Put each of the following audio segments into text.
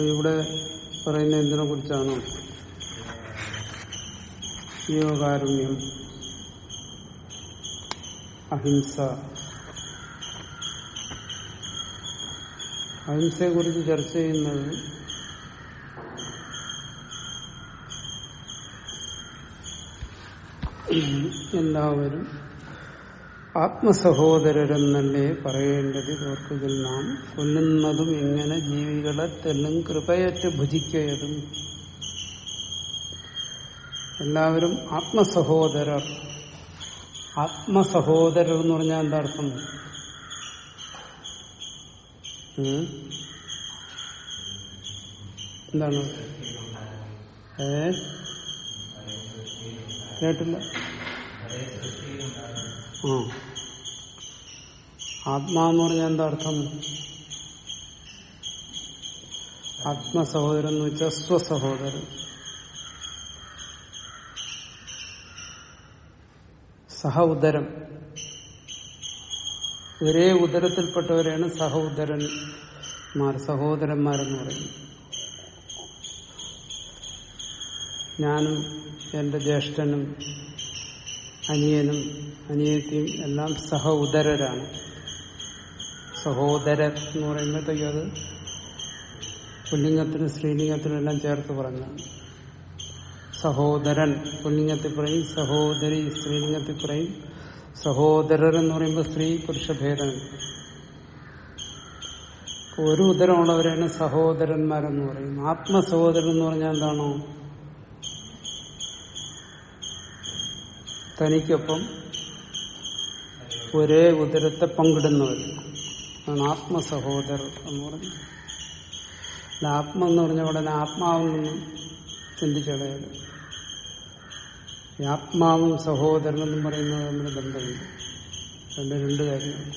ഇവിടെ പറയുന്ന എന്തിനെ കുറിച്ചാണ് ജീവകാരുണ്യം അഹിംസ അഹിംസയെ കുറിച്ച് ചർച്ച ചെയ്യുന്നത് എല്ലാവരും ആത്മസഹോദരരെന്നല്ലേ പറയേണ്ടത് ഓർക്കുകിൽ നാം കൊല്ലുന്നതും ഇങ്ങനെ ജീവികളെ തെല്ലും കൃപയറ്റ് ഭുജിക്കയതും എല്ലാവരും ആത്മസഹോദരർ ആത്മസഹോദരർ എന്ന് പറഞ്ഞാൽ എന്താ അർത്ഥം ഉം? എന്താണ് ഏ കേട്ടില്ല ആ ആത്മാന്ന് പറഞ്ഞാൽ എന്താ അർത്ഥം ആത്മസഹോദരൻ എന്ന് വെച്ചാൽ സ്വസഹോദരൻ സഹ ഉദരം ഒരേ ഉദരത്തിൽപ്പെട്ടവരെയാണ് സഹ ഉദരന്മാർ സഹോദരന്മാരെന്ന് പറയുന്നത് ഞാനും എന്റെ ജ്യേഷ്ഠനും അനിയനും അനിയത്തിയും എല്ലാം സഹ ഉദരരാണ് സഹോദരൻ എന്ന് പറയുമ്പോഴത്തേക്കും അത് പുല്ലിംഗത്തിനും സ്ത്രീലിംഗത്തിനും എല്ലാം ചേർത്ത് പറഞ്ഞാണ് സഹോദരൻ പുല്ലിംഗത്തിൽ പറയും സഹോദരി സ്ത്രീലിംഗത്തിൽ പറയും സഹോദരർ എന്ന് പറയുമ്പോൾ സ്ത്രീ പുരുഷ ഭേദമുണ്ട് ഒരു ഉദരമുള്ളവരെയാണ് സഹോദരന്മാരെന്ന് പറയും ആത്മസഹോദരൻ എന്ന് പറഞ്ഞാൽ എന്താണോ തനിക്കൊപ്പം ഒരേ ഉദരത്തെ പങ്കിടുന്നവർ ആണ് ആത്മസഹോദരർ എന്ന് പറഞ്ഞു അല്ല ആത്മ എന്ന് പറഞ്ഞ ഉടനെ ആത്മാവെന്നൊന്നും ചിന്തിച്ചടയത് ഈ ആത്മാവും സഹോദരനെന്നും പറയുന്നത് തമ്മിൽ ബന്ധമുണ്ട് രണ്ട് രണ്ട് കാര്യമാണ്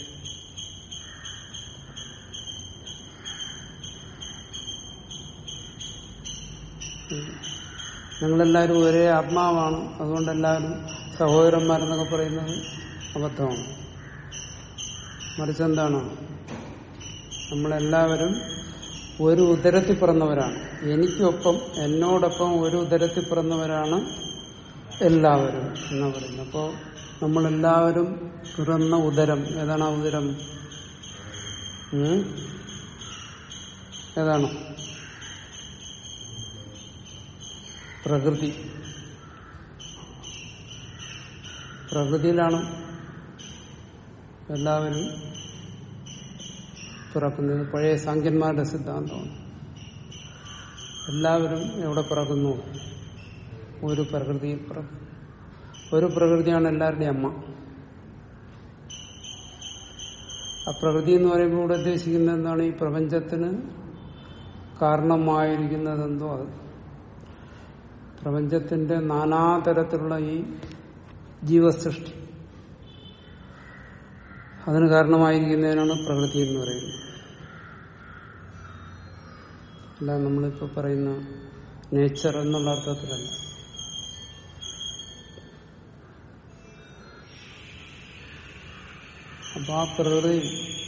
ഞങ്ങളെല്ലാവരും ഒരേ ആത്മാവാണ് അതുകൊണ്ട് എല്ലാവരും സഹോദരന്മാരെന്നൊക്കെ പറയുന്നത് അബദ്ധമാണ് മറിച്ച് എന്താണ് നമ്മളെല്ലാവരും ഒരു ഉദരത്തിൽ പിറന്നവരാണ് എനിക്കൊപ്പം എന്നോടൊപ്പം ഒരു ഉദരത്തിൽ പിറന്നവരാണ് എല്ലാവരും എന്ന് പറയുന്നത് അപ്പോൾ നമ്മളെല്ലാവരും പിറന്ന ഉദരം ഏതാണ് ആ ഉദരം ഉം? ഏതാണ് പ്രകൃതി പ്രകൃതിയിലാണ് എല്ലാവരും പിറക്കുന്നത് പഴയ സാങ്കന്മാരുടെ സിദ്ധാന്തമാണ് എല്ലാവരും എവിടെ പിറക്കുന്നു ഒരു പ്രകൃതിയിൽ പിറക്കും ഒരു പ്രകൃതിയാണ് എല്ലാവരുടെയും അമ്മ ആ പ്രകൃതി എന്ന് പറയുമ്പോൾ ഇവിടെ ഉദ്ദേശിക്കുന്നത് എന്താണ് ഈ പ്രപഞ്ചത്തിന് കാരണമായിരിക്കുന്നത് എന്തോ അത് പ്രപഞ്ചത്തിന്റെ നാനാതരത്തിലുള്ള ഈ ജീവസൃഷ്ടി അതിന് കാരണമായിരിക്കുന്നതിനാണ് പ്രകൃതി എന്ന് പറയുന്നത് അല്ല നമ്മളിപ്പോ പറയുന്ന നേച്ചർ എന്നുള്ള അർത്ഥത്തിലല്ല അപ്പൊ ആ പ്രകൃതി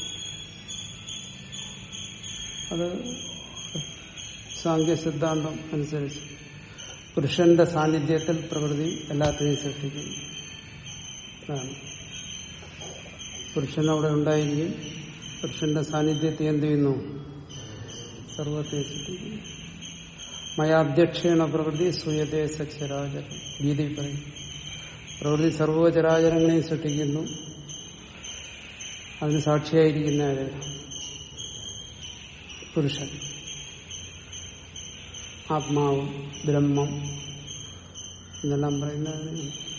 അത് സാങ്കേ സിദ്ധാന്തം അനുസരിച്ച് പുരുഷന്റെ സാന്നിധ്യത്തിൽ പ്രകൃതി എല്ലാത്തിനെയും സൃഷ്ടിക്കുന്നു അതാണ് പുരുഷൻ അവിടെ ഉണ്ടായിരിക്കും പുരുഷന്റെ സാന്നിധ്യത്തെ എന്ത് ചെയ്യുന്നു സർവത്തെ സൃഷ്ടിക്കുന്നു മയാധ്യക്ഷേണ പ്രകൃതി സൂയതേ സച്ചരാചരം ഗീതയിൽ പറയും പ്രകൃതി സർവചരാചരങ്ങളെയും സൃഷ്ടിക്കുന്നു അതിന് സാക്ഷിയായിരിക്കുന്ന ആര് പുരുഷൻ ആത്മാവ് ബ്രഹ്മം എന്നെല്ലാം പറയുന്നത്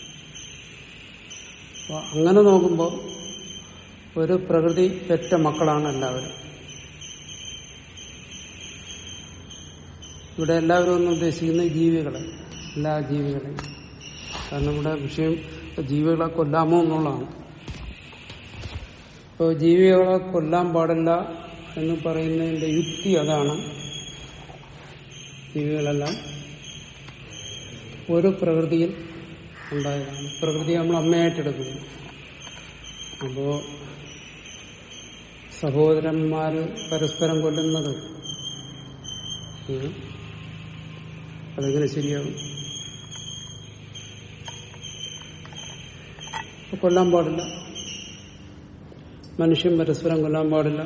അപ്പൊ അങ്ങനെ നോക്കുമ്പോൾ ഒരു പ്രകൃതി പെറ്റ മക്കളാണ് എല്ലാവരും ഇവിടെ എല്ലാവരും ഒന്ന് ഉദ്ദേശിക്കുന്നത് ജീവികളെ എല്ലാ ജീവികളെയും കാരണം ഇവിടെ വിഷയം ഇപ്പൊ ജീവികളെ കൊല്ലാമോ എന്നുള്ളതാണ് ഇപ്പോൾ ജീവികളെ കൊല്ലാൻ പാടില്ല എന്ന് പറയുന്നതിന്റെ യുക്തി അതാണ് ജീവികളെല്ലാം ഒരു പ്രകൃതിയിൽ ഉണ്ടായതാണ് പ്രകൃതി നമ്മൾ അമ്മയായിട്ടെടുക്കുന്നു അപ്പോ സഹോദരന്മാര് പരസ്പരം കൊല്ലുന്നത് ഉം. അതെങ്ങനെ ശരിയാകും അപ്പൊ കൊല്ലാൻ പാടില്ല മനുഷ്യൻ പരസ്പരം കൊല്ലാൻ പാടില്ല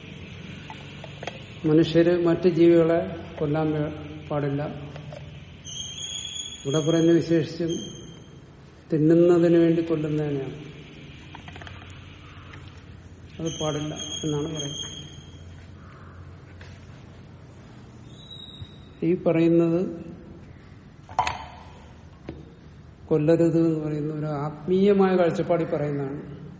മനുഷ്യര് മറ്റ് ജീവികളെ കൊല്ലാൻ വേ- പാടില്ല ഇവിടെ പറയുന്ന വിശേഷിച്ചും തിന്നുന്നതിന് വേണ്ടി കൊല്ലുന്നതിനെയാണ് അത് പാടില്ല എന്നാണ് പറയുന്നത് ഈ പറയുന്നത് കൊല്ലരുത് എന്ന് പറയുന്ന ഒരു ആത്മീയമായ കാഴ്ചപ്പാടിൽ പറയുന്നതാണ്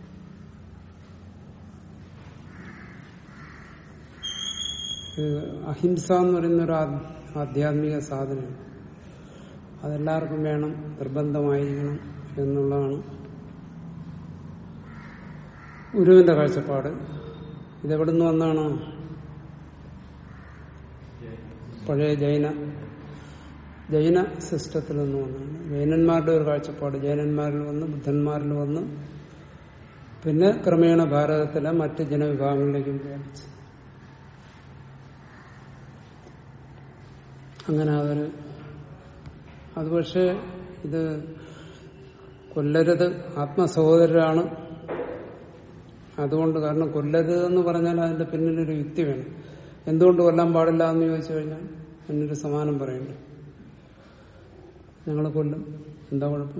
ഇത് അഹിംസ എന്ന് പറയുന്ന ഒരു ആ- ആധ്യാത്മിക സാധനമാണ് അതെല്ലാവർക്കും വേണം നിർബന്ധമായിരിക്കണം എന്നുള്ളതാണ് ഗുരുവിന്റെ കാഴ്ചപ്പാട് ഇതെവിടുന്ന് വന്നാണ് പഴയ ജൈന ജൈന സിസ്റ്റത്തിൽ നിന്ന് വന്നാണ് ജൈനന്മാരുടെ ഒരു കാഴ്ചപ്പാട് ജൈനന്മാരിൽ വന്ന് ബുദ്ധന്മാരിൽ വന്ന് പിന്നെ ക്രമേണ ഭാരതത്തിലെ മറ്റ് ജനവിഭാഗങ്ങളിലേക്കും വ്യാപിച്ചു അങ്ങനെ അതൊരു അത് പക്ഷേ ഇത് കൊല്ലരുത് ആത്മസഹോദരരാണ് അതുകൊണ്ട് കാരണം കൊല്ലരുത് എന്ന് പറഞ്ഞാൽ അതിന്റെ പിന്നിലൊരു യുക്തി വേണം എന്തുകൊണ്ട് കൊല്ലാൻ പാടില്ല എന്ന് ചോദിച്ചു കഴിഞ്ഞാൽ അതിനൊരു സമാനം പറയണ്ട ഞങ്ങൾ കൊല്ലും എന്താ കുഴപ്പം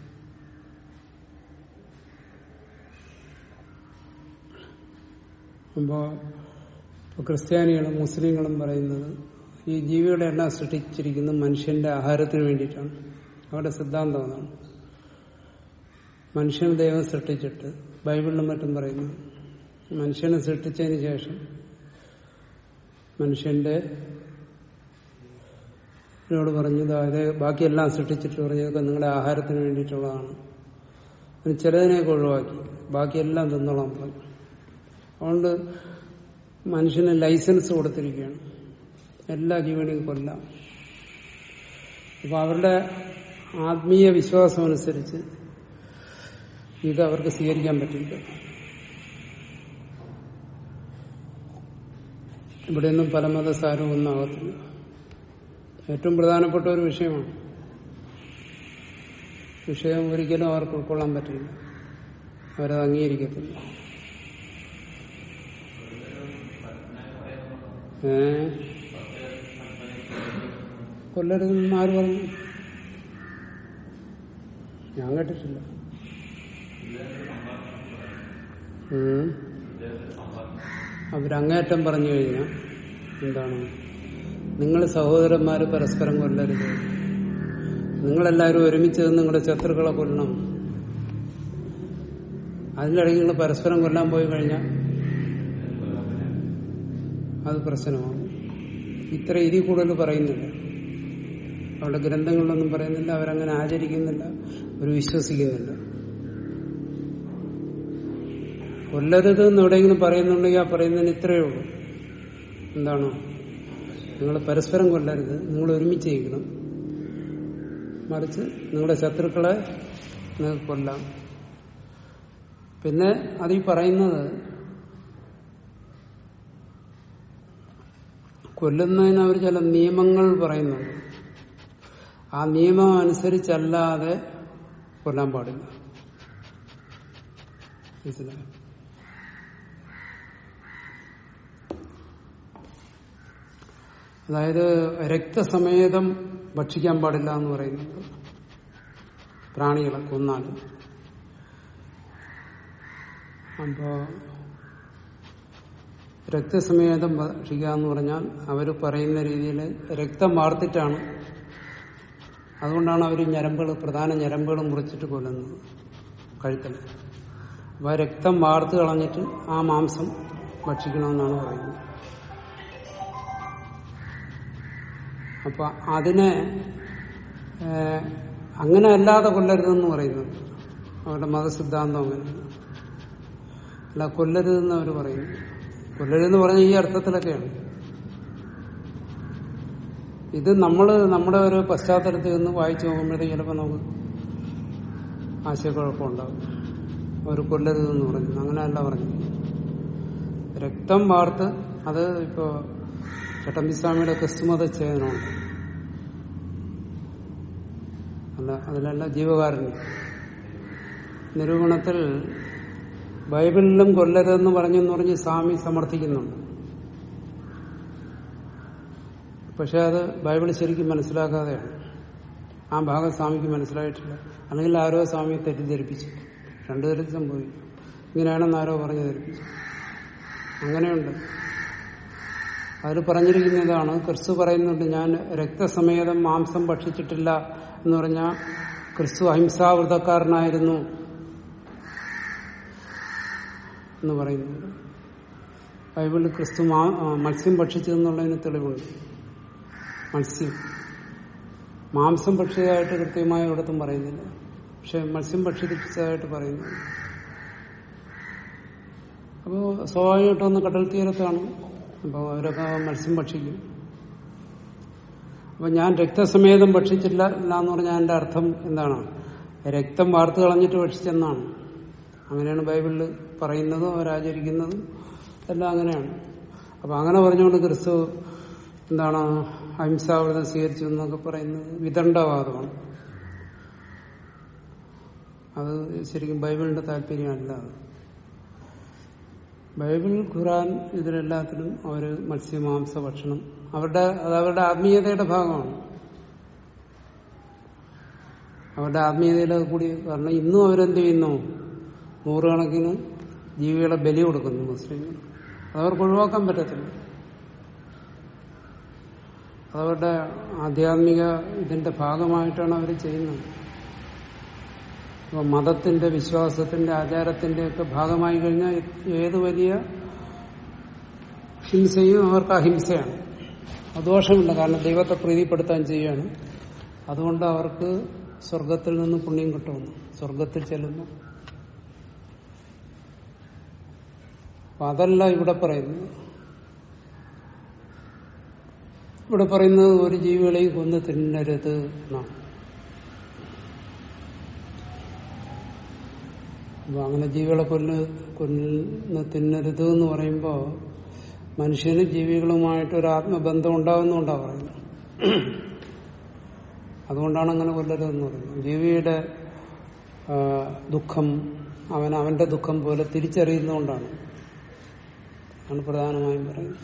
അപ്പോ ഇപ്പൊ ക്രിസ്ത്യാനികളും മുസ്ലിങ്ങളും പറയുന്നത് ഈ ജീവികളെ എല്ലാം സൃഷ്ടിച്ചിരിക്കുന്നത് മനുഷ്യന്റെ ആഹാരത്തിന് വേണ്ടിയിട്ടാണ് അവരുടെ സിദ്ധാന്തം അതാണ് മനുഷ്യനെ ദൈവം സൃഷ്ടിച്ചിട്ട് ബൈബിളിലും മറ്റും പറയുന്നു മനുഷ്യനെ സൃഷ്ടിച്ചതിന് ശേഷം മനുഷ്യന്റെ ഇതിനോട് പറഞ്ഞു അതായത് ബാക്കിയെല്ലാം സൃഷ്ടിച്ചിട്ട് പറഞ്ഞതൊക്കെ നിങ്ങളുടെ ആഹാരത്തിന് വേണ്ടിയിട്ടുള്ളതാണ് അതിന് ചിലതിനെയൊക്കെ ഒഴിവാക്കി ബാക്കിയെല്ലാം തിന്നോളാൻ പറഞ്ഞു അതുകൊണ്ട് മനുഷ്യന് ലൈസൻസ് കൊടുത്തിരിക്കുകയാണ് എല്ലാ ജീവനെയും കൊല്ലാം അപ്പൊ അവരുടെ ആത്മീയ വിശ്വാസം അനുസരിച്ച് ഇത് അവർക്ക് സ്വീകരിക്കാൻ പറ്റില്ല ഇവിടെയൊന്നും പല മതസാരവും ഒന്നും ആകത്തില്ല ഏറ്റവും പ്രധാനപ്പെട്ട ഒരു വിഷയമാണ് വിഷയം ഒരിക്കലും അവർക്ക് ഉൾക്കൊള്ളാൻ പറ്റില്ല അവരത് അംഗീകരിക്കത്തില്ല ഏ കൊല്ലരുതെന്ന് ആര് പറഞ്ഞു ഞാൻ കേട്ടിട്ടില്ല ഉം. അവരങ്ങേറ്റം പറഞ്ഞു കഴിഞ്ഞാൽ എന്താണ് നിങ്ങൾ സഹോദരന്മാര് പരസ്പരം കൊല്ലരുത് നിങ്ങളെല്ലാവരും ഒരുമിച്ച് നിന്ന് നിങ്ങളുടെ ശത്രുക്കളെ കൊല്ലണം അതിനിടയിൽ നിങ്ങൾ പരസ്പരം കൊല്ലാൻ പോയി കഴിഞ്ഞാൽ അത് പ്രശ്നമാണ് ഇത്ര ഇതിൽ കൂടുതൽ പറയുന്നില്ല അവരുടെ ഗ്രന്ഥങ്ങളിലൊന്നും പറയുന്നില്ല അവരങ്ങനെ ആചരിക്കുന്നില്ല അവർ വിശ്വസിക്കുന്നില്ല കൊല്ലരുത് എന്ന് എവിടെയെങ്കിലും പറയുന്നുണ്ടെങ്കിൽ ആ പറയുന്നതിന് ഇത്രയേ ഉള്ളൂ എന്താണോ നിങ്ങൾ പരസ്പരം കൊല്ലരുത് നിങ്ങൾ ഒരുമിച്ച് ചെയ്യണം മറിച്ച് നിങ്ങളുടെ ശത്രുക്കളെ നിങ്ങൾക്ക് കൊല്ലാം പിന്നെ അതീ പറയുന്നത് കൊല്ലുന്നതിന് അവർ ചില നിയമങ്ങൾ പറയുന്നുണ്ട് ആ നിയമം അനുസരിച്ചല്ലാതെ കൊല്ലാൻ പാടില്ല മനസ്സിലായോ അതായത് രക്തസമേതം ഭക്ഷിക്കാൻ പാടില്ല എന്ന് പറയുന്നുണ്ട് പ്രാണികളെ കൊന്നാൽ അപ്പോ രക്തസമേതം ഭക്ഷിക്കുക എന്ന് പറഞ്ഞാൽ അവർ പറയുന്ന രീതിയിൽ രക്തം വാർത്തിട്ടാണ് അതുകൊണ്ടാണ് അവർ ഞരമ്പുകൾ പ്രധാന ഞരമ്പുകൾ മുറിച്ചിട്ട് കൊല്ലുന്നത് കഴുത്തിൽ അപ്പോൾ ആ രക്തം വാർത്ത് കളഞ്ഞിട്ട് ആ മാംസം ഭക്ഷിക്കണമെന്നാണ് പറയുന്നത് അപ്പൊ അതിനെ ഏഹ്, അങ്ങനെ അല്ലാതെ കൊല്ലരുതെന്ന് പറയുന്നത് അവരുടെ മതസിദ്ധാന്തം അങ്ങനെ അല്ല കൊല്ലരുതെന്ന് അവർ പറയുന്നു കൊല്ലരുതെന്ന് പറഞ്ഞ ഈ അർത്ഥത്തിലൊക്കെയാണ് ഇത് നമ്മൾ നമ്മുടെ ഒരു പശ്ചാത്തലത്തിൽ നിന്ന് വായിച്ചു നോക്കുമ്പോഴേ ചിലപ്പോൾ നമുക്ക് ആശയക്കുഴപ്പമുണ്ടാകും അവർ കൊല്ലരുതെന്ന് പറഞ്ഞു അങ്ങനെയല്ല പറഞ്ഞു രക്തം വാർത്ത് അത് ഇപ്പോ ചട്ടമ്പിസ്വാമിയുടെ ക്രിസ്തുമത ഛേദനമുണ്ട് അല്ല അതിലല്ല ജീവകാരുണ്യം നിരൂപണത്തിൽ ബൈബിളിലും കൊല്ലരുതെന്ന് പറഞ്ഞെന്ന് പറഞ്ഞ് സ്വാമി സമർത്ഥിക്കുന്നുണ്ട് പക്ഷെ അത് ബൈബിൾ ശരിക്കും മനസ്സിലാക്കാതെയാണ് ആ ഭാഗം സ്വാമിക്ക് മനസ്സിലായിട്ടില്ല അല്ലെങ്കിൽ ആരോ സ്വാമിയെ തെറ്റിദ്ധരിപ്പിച്ചു രണ്ടുതരം സംഭവിക്കും ഇങ്ങനെയാണെന്ന് ആരോ പറഞ്ഞു ധരിപ്പിച്ചു അങ്ങനെയുണ്ട് അതിൽ പറഞ്ഞിരിക്കുന്നതാണ് ക്രിസ്തു പറയുന്നുണ്ട് ഞാൻ രക്തസമേതം മാംസം ഭക്ഷിച്ചിട്ടില്ല എന്ന് പറഞ്ഞാൽ ക്രിസ്തു അഹിംസാവൃതക്കാരനായിരുന്നു എന്ന് പറയുന്നുണ്ട് ബൈബിളിൽ ക്രിസ്തു മാ- ആ, മത്സ്യം ഭക്ഷിച്ചതെന്നുള്ളതിന് തെളിവുണ്ട് മത്സ്യം മാംസം ഭക്ഷിച്ചതായിട്ട് കൃത്യമായി ഇവിടത്തും പറയുന്നില്ല പക്ഷെ മത്സ്യം ഭക്ഷിച്ചതായിട്ട് പറയുന്നു അപ്പോൾ സ്വാഭാവികമായിട്ടൊന്ന് കടൽ തീരത്താണ് അപ്പോൾ അവരൊക്കെ മത്സ്യം ഭക്ഷിക്കും അപ്പൊ ഞാൻ രക്തസമേതം ഭക്ഷിച്ചില്ല ഇല്ല എന്ന് പറഞ്ഞാൽ എന്റെ അർത്ഥം എന്താണ് രക്തം വാർത്ത് കളഞ്ഞിട്ട് ഭക്ഷിച്ചെന്നാണ് അങ്ങനെയാണ് ബൈബിളിൽ പറയുന്നതും അവരാചരിക്കുന്നതും എല്ലാം അങ്ങനെയാണ് അപ്പൊ അങ്ങനെ പറഞ്ഞുകൊണ്ട് ക്രിസ്തു എന്താണ് അഹിംസാവൃതം സ്വീകരിച്ചു എന്നൊക്കെ പറയുന്നത് വിദണ്ഡവാദമാണ് അത് ശരിക്കും ബൈബിളിന്റെ താല്പര്യമല്ല അത് ബൈബിൾ ഖുറാൻ ഇതിലെല്ലാത്തിലും അവർ മത്സ്യമാംസ ഭക്ഷണം അവരുടെ അത് അവരുടെ ആത്മീയതയുടെ ഭാഗമാണ് അവരുടെ ആത്മീയതയിൽ അത് കൂടി കാരണം ഇന്നും അവരെന്ത് ചെയ്യുന്നു നൂറുകണക്കിന് ജീവികളെ ബലി കൊടുക്കുന്നു മുസ്ലിങ്ങൾ അതവർക്ക് ഒഴിവാക്കാൻ പറ്റത്തില്ല അതവരുടെ ആധ്യാത്മിക ഇതിന്റെ ഭാഗമായിട്ടാണ് അവർ ചെയ്യുന്നത് അപ്പൊ മതത്തിന്റെ വിശ്വാസത്തിന്റെ ആചാരത്തിന്റെ ഒക്കെ ഭാഗമായി കഴിഞ്ഞാൽ ഏത് വലിയ ഹിംസയും അവർക്ക് അഹിംസയാണ് അത് ദോഷമില്ല കാരണം ദൈവത്തെ പ്രീതിപ്പെടുത്താൻ ചെയ്യാണ് അതുകൊണ്ട് അവർക്ക് സ്വർഗത്തിൽ നിന്ന് പുണ്യം കിട്ടുമെന്ന് സ്വർഗത്തിൽ ചെല്ലുന്നു അപ്പൊ അതല്ല ഇവിടെ പറയുന്നത് ഇവിടെ പറയുന്നത് ഒരു ജീവികളെയും കൊന്ന് തിന്നരുത് എന്നാണ് അപ്പൊ അങ്ങനെ ജീവികളെ കൊല്ല് കൊന്ന് തിന്നരുത് എന്ന് പറയുമ്പോ മനുഷ്യന് ജീവികളുമായിട്ട് ഒരു ആത്മബന്ധം ഉണ്ടാകുന്നുണ്ടാ പറയുന്നത് അതുകൊണ്ടാണ് അങ്ങനെ കൊല്ലരുതെന്ന് പറയുന്നത് ജീവിയുടെ ആ, ദുഃഖം അവൻ അവന്റെ ദുഃഖം പോലെ തിരിച്ചറിയുന്നതുകൊണ്ടാണ് ആണ് പ്രധാനമായും പറയുന്നത്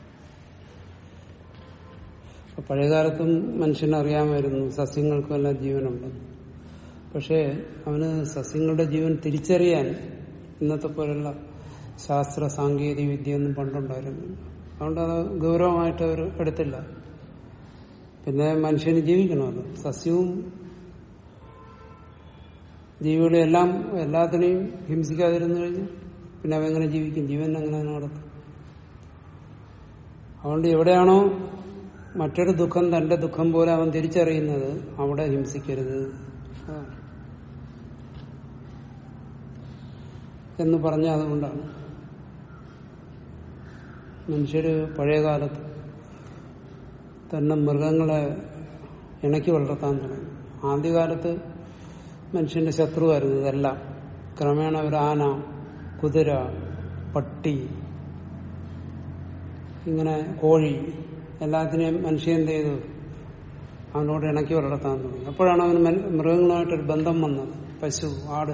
അപ്പൊ പഴയകാലത്തും മനുഷ്യനറിയാമായിരുന്നു സസ്യങ്ങൾക്കെല്ലാം ജീവനുണ്ട് പക്ഷേ അവന് സസ്യങ്ങളുടെ ജീവൻ തിരിച്ചറിയാൻ ഇന്നത്തെ പോലുള്ള ശാസ്ത്ര സാങ്കേതിക വിദ്യയൊന്നും പണ്ടുണ്ടായിരുന്നു അതുകൊണ്ട് അത് ഗൗരവമായിട്ട് അവർ എടുത്തില്ല പിന്നെ മനുഷ്യന് ജീവിക്കണമല്ലോ സസ്യവും ജീവികളെ എല്ലാം എല്ലാത്തിനെയും ഹിംസിക്കാതിരുന്നു കഴിഞ്ഞാൽ പിന്നെ അവ എങ്ങനെ ജീവിക്കും ജീവൻ എങ്ങനെ നടത്തും അതുകൊണ്ട് എവിടെയാണോ മറ്റൊരു ദുഃഖം തന്റെ ദുഃഖം പോലെ അവൻ തിരിച്ചറിയുന്നത് അവിടെ ഹിംസിക്കരുത് അതാണ്. എന്ന് പറഞ്ഞ അതുകൊണ്ടാണ് മനുഷ്യര് പഴയ കാലത്ത് തന്നെ മൃഗങ്ങളെ ഇണക്കി വളർത്താൻ തുടങ്ങി ആദ്യകാലത്ത് മനുഷ്യന്റെ ശത്രുവായിരുന്നു ഇതെല്ലാം ക്രമേണ ഒരു ആന കുതിര പട്ടി ഇങ്ങനെ കോഴി എല്ലാത്തിനെയും മനുഷ്യൻ എന്ത് ചെയ്തു അവനോട് ഇണക്കി വളർത്താൻ തുടങ്ങി അപ്പോഴാണ് അവന് മൻ- മൃഗങ്ങളുമായിട്ടൊരു ബന്ധം വന്നത് പശു ആട്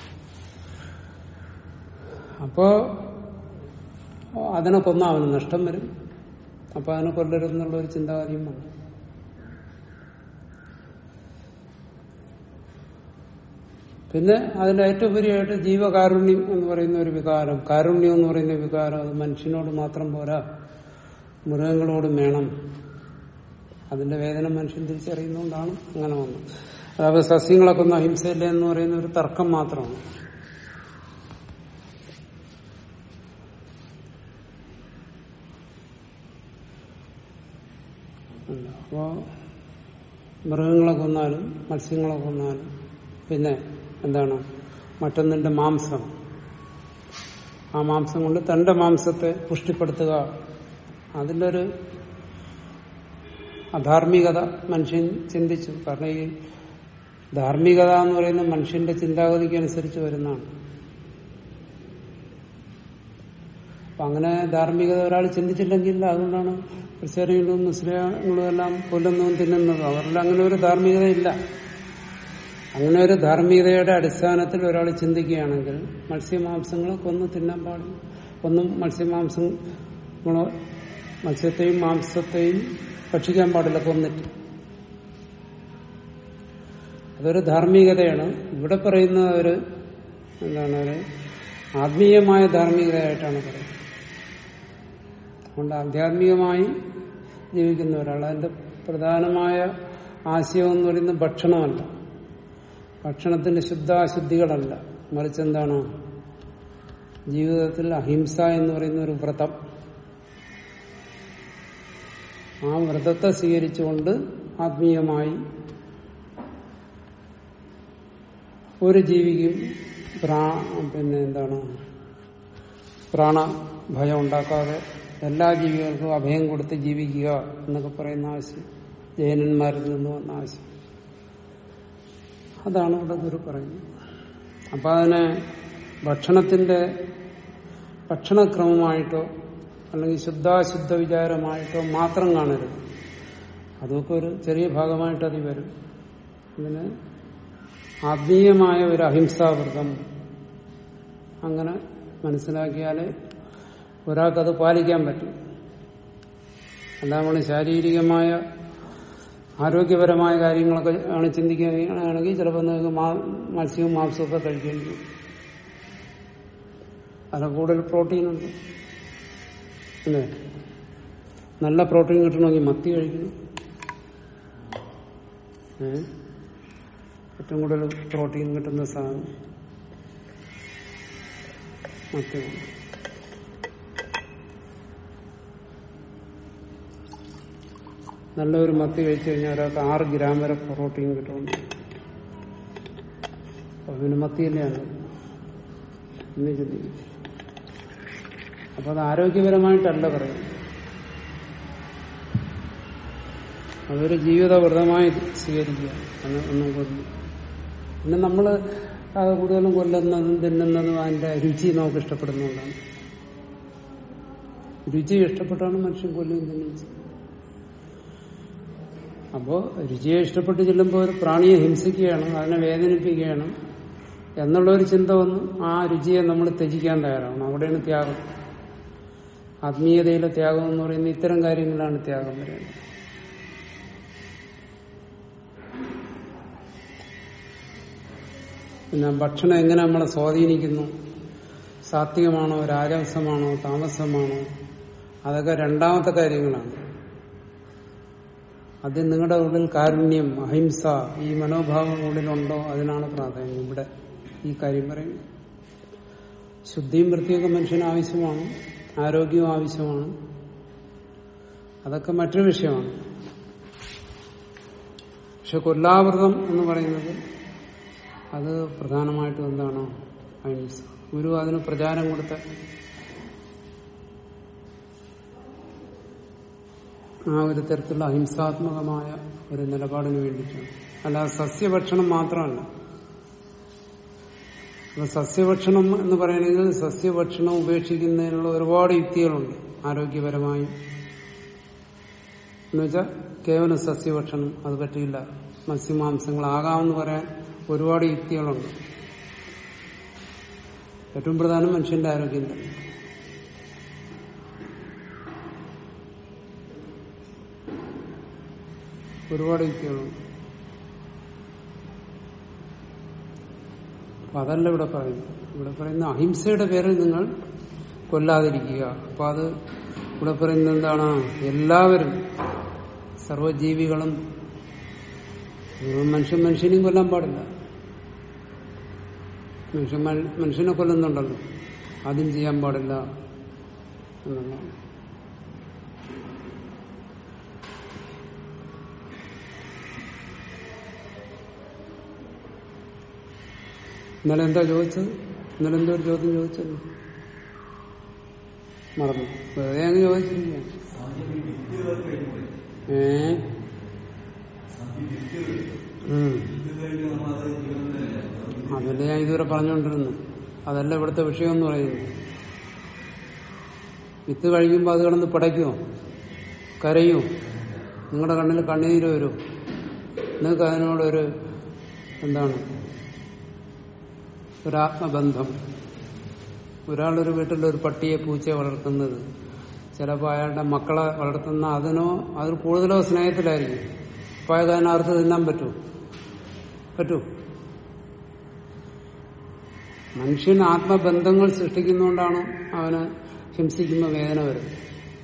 അപ്പോ അതിനെ കൊന്ന അവന് നഷ്ടം വരും അപ്പൊ അതിനെ കൊല്ലരുതെന്നുള്ള ഒരു ചിന്താഗതിയും വന്നു പിന്നെ അതിന്റെ ഏറ്റവും ഉപരിയായിട്ട് ജീവകാരുണ്യം എന്ന് പറയുന്ന ഒരു വികാരം കാരുണ്യം എന്ന് പറയുന്ന വികാരം അത് മനുഷ്യനോട് മാത്രം പോരാ മൃഗങ്ങളോടും വേണം അതിന്റെ വേദന മനുഷ്യൻ തിരിച്ചറിയുന്നതുകൊണ്ടാണ് അങ്ങനെ വന്നത് അതായത് സസ്യങ്ങളൊക്കെ ഒന്നും അഹിംസയില്ല എന്ന് പറയുന്ന ഒരു തർക്കം മാത്രമാണ് അല്ല. അപ്പോ മൃഗങ്ങളെ കൊന്നാലും മത്സ്യങ്ങളെ കൊന്നാലും പിന്നെ എന്താണ് മറ്റൊന്നിന്റെ മാംസം ആ മാംസം കൊണ്ട് തന്റെ മാംസത്തെ പുഷ്ടിപ്പെടുത്തുക അതിൻ്റെ ഒരു അധാർമികത മനുഷ്യൻ ചിന്തിച്ചു കാരണം ഈ ധാർമ്മികത എന്ന് പറയുന്നത് മനുഷ്യന്റെ ചിന്താഗതിക്ക് അനുസരിച്ച് വരുന്നതാണ് അപ്പൊ അങ്ങനെ ധാർമ്മികത ഒരാൾ ചിന്തിച്ചില്ലെങ്കിൽ അതുകൊണ്ടാണ് ക്രിസ്ത്യാനികളും മുസ്ലിങ്ങളും എല്ലാം കൊല്ലുന്നതും തിന്നുന്നതും അവരിൽ അങ്ങനെ ഒരു ധാർമ്മികത ഇല്ല അങ്ങനെ ഒരു ധാർമ്മികതയുടെ അടിസ്ഥാനത്തിൽ ഒരാൾ ചിന്തിക്കുകയാണെങ്കിൽ മത്സ്യമാംസങ്ങളെ കൊന്നു തിന്നാൻ പാടില്ല ഒന്നും മത്സ്യമാംസങ്ങളോ മത്സ്യത്തെയും മാംസത്തെയും ഭക്ഷിക്കാൻ പാടില്ല കൊന്നിട്ട് അതൊരു ധാർമ്മികതയാണ് ഇവിടെ പറയുന്ന ഒരു എന്താണ് ഒരു ആത്മീയമായ ധാർമ്മികതയായിട്ടാണ് പറയുന്നത് അതുകൊണ്ട് ആധ്യാത്മികമായി ജീവിക്കുന്ന ഒരാൾ അതിന്റെ പ്രധാനമായ ആശയം എന്ന് പറയുന്നത് ഭക്ഷണമല്ല ഭക്ഷണത്തിന്റെ ശുദ്ധാശുദ്ധികളല്ല മറിച്ച് എന്താണ് ജീവിതത്തിൽ അഹിംസ എന്ന് പറയുന്ന ഒരു വ്രതം ആ വ്രതത്തെ സ്വീകരിച്ചുകൊണ്ട് ആത്മീയമായി ഒരു ജീവിക്കും പ്രാ പിന്നെ എന്താണ് പ്രാണഭയം ഉണ്ടാക്കാതെ എല്ലാ ജീവികൾക്കും അഭയം കൊടുത്ത് ജീവിക്കുക എന്നൊക്കെ പറയുന്ന ആശയം ജൈനന്മാരിൽ നിന്ന് വന്ന ആശയം അതാണ് ഇവിടെ ഗുരു പറയുന്നത് അപ്പൊ അതിനെ ഭക്ഷണത്തിന്റെ ഭക്ഷണക്രമമായിട്ടോ അല്ലെങ്കിൽ ശുദ്ധാശുദ്ധ വിചാരമായിട്ടോ മാത്രം കാണരുത് അതൊക്കെ ഒരു ചെറിയ ഭാഗമായിട്ട് അത് വരും ഇതിന് ആത്മീയമായ ഒരു അഹിംസാവൃതം അങ്ങനെ മനസ്സിലാക്കിയാലേ ഒരാൾക്കത് പാലിക്കാൻ പറ്റും അല്ല നമ്മൾ ശാരീരികമായ ആരോഗ്യപരമായ കാര്യങ്ങളൊക്കെ ആണ് ചിന്തിക്കുകയാണെങ്കിൽ ചിലപ്പോൾ നിങ്ങൾക്ക് മാ- മത്സ്യവും മാംസവും ഒക്കെ കഴിക്കേണ്ടി വരും അതിന് കൂടുതൽ പ്രോട്ടീൻ ഉണ്ട് അല്ലേ നല്ല പ്രോട്ടീൻ കിട്ടണമെങ്കിൽ മത്തി കഴിക്കണം ഏ? ഏറ്റവും കൂടുതൽ പ്രോട്ടീൻ കിട്ടുന്ന സാധനം മത്തിയാണ് നല്ലൊരു മത്തി കഴിച്ചു കഴിഞ്ഞാൽ ഒരാൾക്ക് ആറ് ഗ്രാം വരെ പ്രോട്ടീൻ കിട്ടുമെന്ന് അപ്പൊ പിന്നെ മത്തി തന്നെയാണ് എന്ന് ചിന്തിക്കും അപ്പൊ അത് ആരോഗ്യപരമായിട്ടല്ല പറയുന്നത് അതൊരു ജീവിതവ്രതമായി സ്വീകരിക്കുക എന്ന് ഒന്നും കൊല്ലും പിന്നെ നമ്മൾ അത് കൂടുതലും കൊല്ലുന്നതും തിന്നുന്നതും അതിന്റെ രുചി നമുക്ക് ഇഷ്ടപ്പെടുന്നതുകൊണ്ടാണ് രുചി ഇഷ്ടപ്പെട്ടാണ് മനുഷ്യൻ കൊല്ലുകയും തിന്നുകയും ചെയ്യുന്നത് അപ്പോ രുചിയെ ഇഷ്ടപ്പെട്ട് ചെല്ലുമ്പോൾ ഒരു പ്രാണിയെ ഹിംസിക്കുകയാണ് അതിനെ വേദനിപ്പിക്കുകയാണ് എന്നുള്ള ഒരു ചിന്ത വന്ന് ആ രുചിയെ നമ്മൾ ത്യജിക്കാൻ തയ്യാറാവണം അവിടെയാണ് ത്യാഗം ആത്മീയതയിലെ ത്യാഗം എന്ന് പറയുന്നത് ഇത്തരം കാര്യങ്ങളാണ് ത്യാഗം പറയുന്നത് പിന്നെ ഭക്ഷണം എങ്ങനെ നമ്മളെ സ്വാധീനിക്കുന്നു സാത്വികമാണോ രാജസമാണോ താമസമാണോ അതൊക്കെ രണ്ടാമത്തെ കാര്യങ്ങളാണ് അത് നിങ്ങളുടെ ഉള്ളിൽ കാരുണ്യം അഹിംസ ഈ മനോഭാവം ഉള്ളിലുണ്ടോ അതിനാണ് പ്രാധാന്യം ഇവിടെ ഈ കാര്യം പറയുന്നത് ശുദ്ധിയും വൃത്തിയൊക്കെ മനുഷ്യന് ആവശ്യമാണ് ആരോഗ്യവും ആവശ്യമാണ് അതൊക്കെ മറ്റൊരു വിഷയമാണ് പക്ഷെ കൊല്ലാവൃതം എന്ന് പറയുന്നത് അത് പ്രധാനമായിട്ടും എന്താണ് അഹിംസ ഗുരു അതിന് പ്രചാരം കൊടുത്ത ആ ഒരു തരത്തിലുള്ള അഹിംസാത്മകമായ ഒരു നിലപാടിന് വേണ്ടിയിട്ടാണ് അല്ലാതെ സസ്യഭക്ഷണം മാത്രമല്ല അപ്പൊ സസ്യഭക്ഷണം എന്ന് പറയണമെങ്കിൽ സസ്യഭക്ഷണം ഉപേക്ഷിക്കുന്നതിനുള്ള ഒരുപാട് യുക്തികളുണ്ട് ആരോഗ്യപരമായും എന്നുവെച്ചാൽ കേവലം സസ്യഭക്ഷണം അത് പറ്റില്ല മത്സ്യമാംസങ്ങളാകാമെന്ന് പറയാൻ ഒരുപാട് യുക്തികളുണ്ട് ഏറ്റവും പ്രധാനം മനുഷ്യന്റെ ആരോഗ്യം തന്നെ ഒരുപാട് യുക്തികളുണ്ട് അപ്പൊ അതല്ല ഇവിടെ പറയുന്നത് ഇവിടെ പറയുന്ന അഹിംസയുടെ പേരിൽ നിങ്ങൾ കൊല്ലാതിരിക്കുക അപ്പൊ അത് ഇവിടെ പറയുന്നത് എന്താണ് എല്ലാവരും സർവജീവികളും മനുഷ്യൻ മനുഷ്യനെയും കൊല്ലാൻ പാടില്ല മനുഷ്യൻ മ- മനുഷ്യനെ കൊല്ലുന്നുണ്ടല്ലോ അതും ചെയ്യാൻ പാടില്ല എന്നുള്ളതാണ് ഇന്നലെ എന്താ ചോദിച്ചത് ഇന്നലെ എന്തോ ഒരു ചോദ്യം ചോദിച്ചത് മറന്നു വെറുതെ അങ്ങ് ചോദിച്ചിരിക്കുകയാണ് ഏ ഉം. അതല്ലേ ഞാൻ ഇതുവരെ പറഞ്ഞുകൊണ്ടിരുന്നു അതല്ല ഇവിടുത്തെ വിഷയം എന്ന് പറയുന്നത് വിത്ത് കഴിക്കുമ്പോൾ അത് കിടന്ന് പിടയ്ക്കുമോ കരയുമോ നിങ്ങളുടെ കണ്ണിൽ കണ്ണീര് വരുമോ നിങ്ങൾക്ക് അതിനോടൊരു എന്താണ് ഒരാത്മബന്ധം ഒരാളൊരു വീട്ടിലൊരു പട്ടിയെ പൂച്ചയെ വളർത്തുന്നത് ചിലപ്പോൾ അയാളുടെ മക്കളെ വളർത്തുന്ന അതിനോ അതിൽ കൂടുതലോ സ്നേഹത്തിലായിരിക്കും അപ്പോൾ അയാൾക്ക് അതിനകത്ത് തിന്നാൻ പറ്റൂ പറ്റൂ മനുഷ്യൻ ആത്മബന്ധങ്ങൾ സൃഷ്ടിക്കുന്നതുകൊണ്ടാണ് അവന് ഹിംസിക്കുന്ന വേദന വരുന്നത്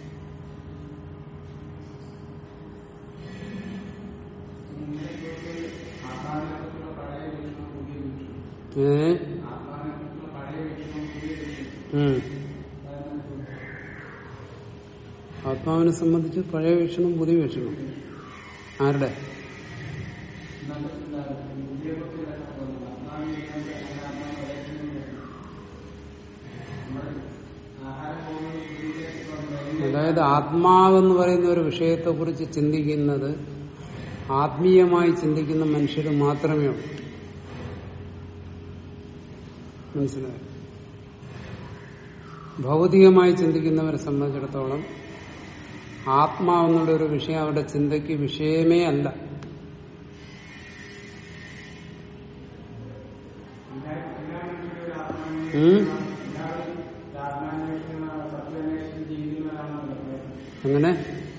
ഏ ഉം. ആത്മാവിനെ സംബന്ധിച്ച് പഴയ വീക്ഷണം പുതിയ വീക്ഷണം ആരുടെ അതായത് ആത്മാവെന്ന് പറയുന്ന ഒരു വിഷയത്തെ കുറിച്ച് ചിന്തിക്കുന്നത് ആത്മീയമായി ചിന്തിക്കുന്ന മനുഷ്യർ മാത്രമേ ഉള്ളൂ മനസ്സിലായോ ഭൗതികമായി ചിന്തിക്കുന്നവരെ സംബന്ധിച്ചിടത്തോളം ആത്മാവെന്നുള്ള ഒരു വിഷയം അവരുടെ ചിന്തയ്ക്ക് വിഷയമേ അല്ല ഉം? എങ്ങനെ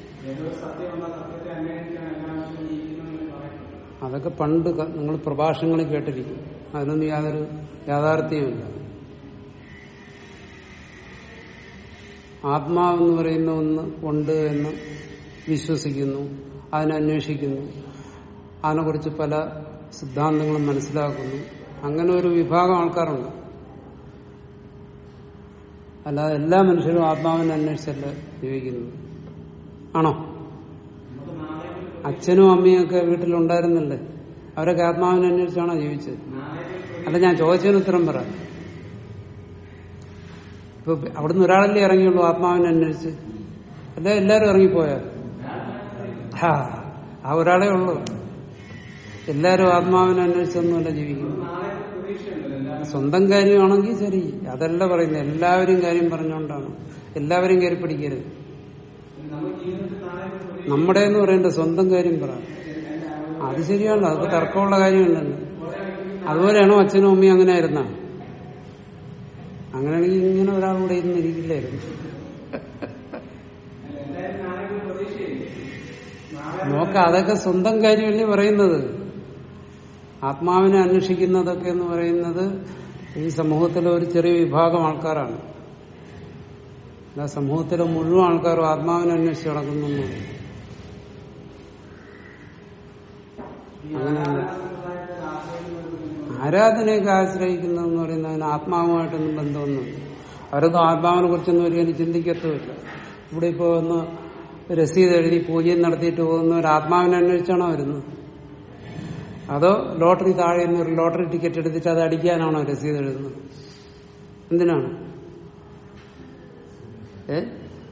അതൊക്കെ പണ്ട് നിങ്ങൾ പ്രഭാഷണങ്ങളിൽ കേട്ടിരിക്കും അതിനൊന്നും യാതൊരു യാഥാർത്ഥ്യമില്ല ആത്മാവെന്ന് പറയുന്ന ഒന്ന് ഉണ്ട് എന്ന് വിശ്വസിക്കുന്നു അതിനെ അന്വേഷിക്കുന്നു അതിനെക്കുറിച്ച് പല സിദ്ധാന്തങ്ങളും മനസ്സിലാക്കുന്നു അങ്ങനെ ഒരു വിഭാഗം ആൾക്കാരുണ്ട് അല്ലാതെ എല്ലാ മനുഷ്യരും ആത്മാവിനെ അന്വേഷിച്ചല്ല ജീവിക്കുന്നത് ആണോ അച്ഛനും അമ്മയും ഒക്കെ വീട്ടിലുണ്ടായിരുന്നില്ലേ അവരൊക്കെ ആത്മാവിനെ അന്വേഷിച്ചാണോ ജീവിച്ചത് അല്ല ഞാൻ ചോദിച്ചതിന് ഉത്തരം പറ ഇപ്പൊ അവിടുന്ന് ഒരാളല്ലേ ഇറങ്ങിയുള്ളൂ ആത്മാവിനെ അന്വേഷിച്ച് അല്ല എല്ലാരും ഇറങ്ങിപ്പോയ ആ ഒരാളേ ഉള്ളൂ എല്ലാരും ആത്മാവിനെ അന്വേഷിച്ചൊന്നുമല്ല ജീവിക്കുന്നു സ്വന്തം കാര്യമാണെങ്കിൽ ശരി അതല്ല പറയുന്നത് എല്ലാവരും കാര്യം പറഞ്ഞുകൊണ്ടാണ് എല്ലാവരും കയറി പിടിക്കരുത് നമ്മുടെ എന്ന് പറയേണ്ട സ്വന്തം കാര്യം പറ അത് ശരിയാണല്ലോ അതൊക്കെ തർക്കമുള്ള കാര്യമുണ്ടല്ലോ അതുപോലെയാണോ അച്ഛനും അമ്മയും അങ്ങനെ ആയിരുന്ന അങ്ങനെയാണെങ്കിൽ ഇങ്ങനെ ഒരാൾ കൂടെ ഇരുന്നിരിക്കില്ലായിരുന്നു നോക്ക അതൊക്കെ സ്വന്തം കാര്യമല്ലേ പറയുന്നത് ആത്മാവിനെ അന്വേഷിക്കുന്നതൊക്കെ എന്ന് പറയുന്നത് ഈ സമൂഹത്തിലെ ഒരു ചെറിയ വിഭാഗം ആൾക്കാരാണ് അല്ല സമൂഹത്തിലെ മുഴുവൻ ആൾക്കാരും ആത്മാവിനെ അന്വേഷിച്ച് നടക്കുന്നു അങ്ങനെയല്ല ആരാധനയൊക്കെ ആശ്രയിക്കുന്നതെന്ന് പറയുന്നത് അതിന് ആത്മാവുമായിട്ടൊന്നും ബന്ധമൊന്നുമില്ല അവരൊന്നും ആത്മാവിനെ കുറിച്ചൊന്നും ഒരിക്കലും ചിന്തിക്കത്തുമില്ല ഇവിടെ ഇപ്പോ ഒന്ന് രസീത് എഴുതി പൂജയും നടത്തിയിട്ട് പോകുന്ന ഒരു ആത്മാവിനെ അന്വേഷിച്ചാണോ വരുന്നത് അതോ ലോട്ടറി താഴെ നിന്ന് ഒരു ലോട്ടറി ടിക്കറ്റ് എടുത്തിട്ട് അത് അടിക്കാനാണോ രസീത് എഴുതുന്നത് എന്തിനാണ് ഏ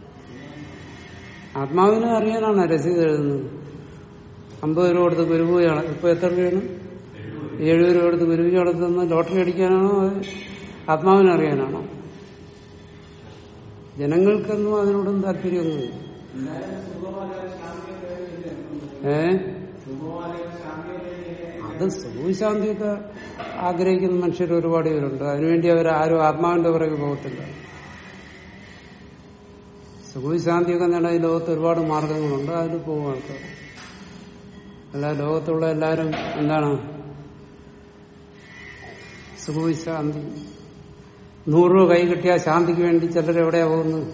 ആത്മാവിനെ അറിയാനാണോ രസീത് എഴുതുന്നത് അമ്പത് രൂപ കൊടുത്ത് ഗുരുപൂജ ഇപ്പൊ എത്ര രൂപയാണ് എഴുപത് രൂപ കൊടുത്ത് ഗുരുപൂജ നടത്തുന്ന ലോട്ടറി അടിക്കാനാണോ അത് ആത്മാവിനെ അറിയാനാണോ ജനങ്ങൾക്കൊന്നും അതിനോടൊന്നും താല്പര്യമൊന്നുമില്ല ഏ അത് സുഖശാന്തിയൊക്കെ ആഗ്രഹിക്കുന്ന മനുഷ്യർ ഒരുപാട് പേരുണ്ട് അതിനുവേണ്ടി അവർ ആരും ആത്മാവിന്റെ പുറകെ പോകത്തില്ല സുഖശാന്തിയൊക്കെ നേടാൻ ഈ ലോകത്ത് ഒരുപാട് മാർഗങ്ങളുണ്ട് അതിൽ പോകും ആൾക്കാർ അല്ല ലോകത്തുള്ള എല്ലാവരും എന്താണ് സുഖശാന്തി നൂറ് രൂപ കൈ കിട്ടിയാൽ ശാന്തിക്ക് വേണ്ടി ചിലർ എവിടെയാ പോകുന്നത്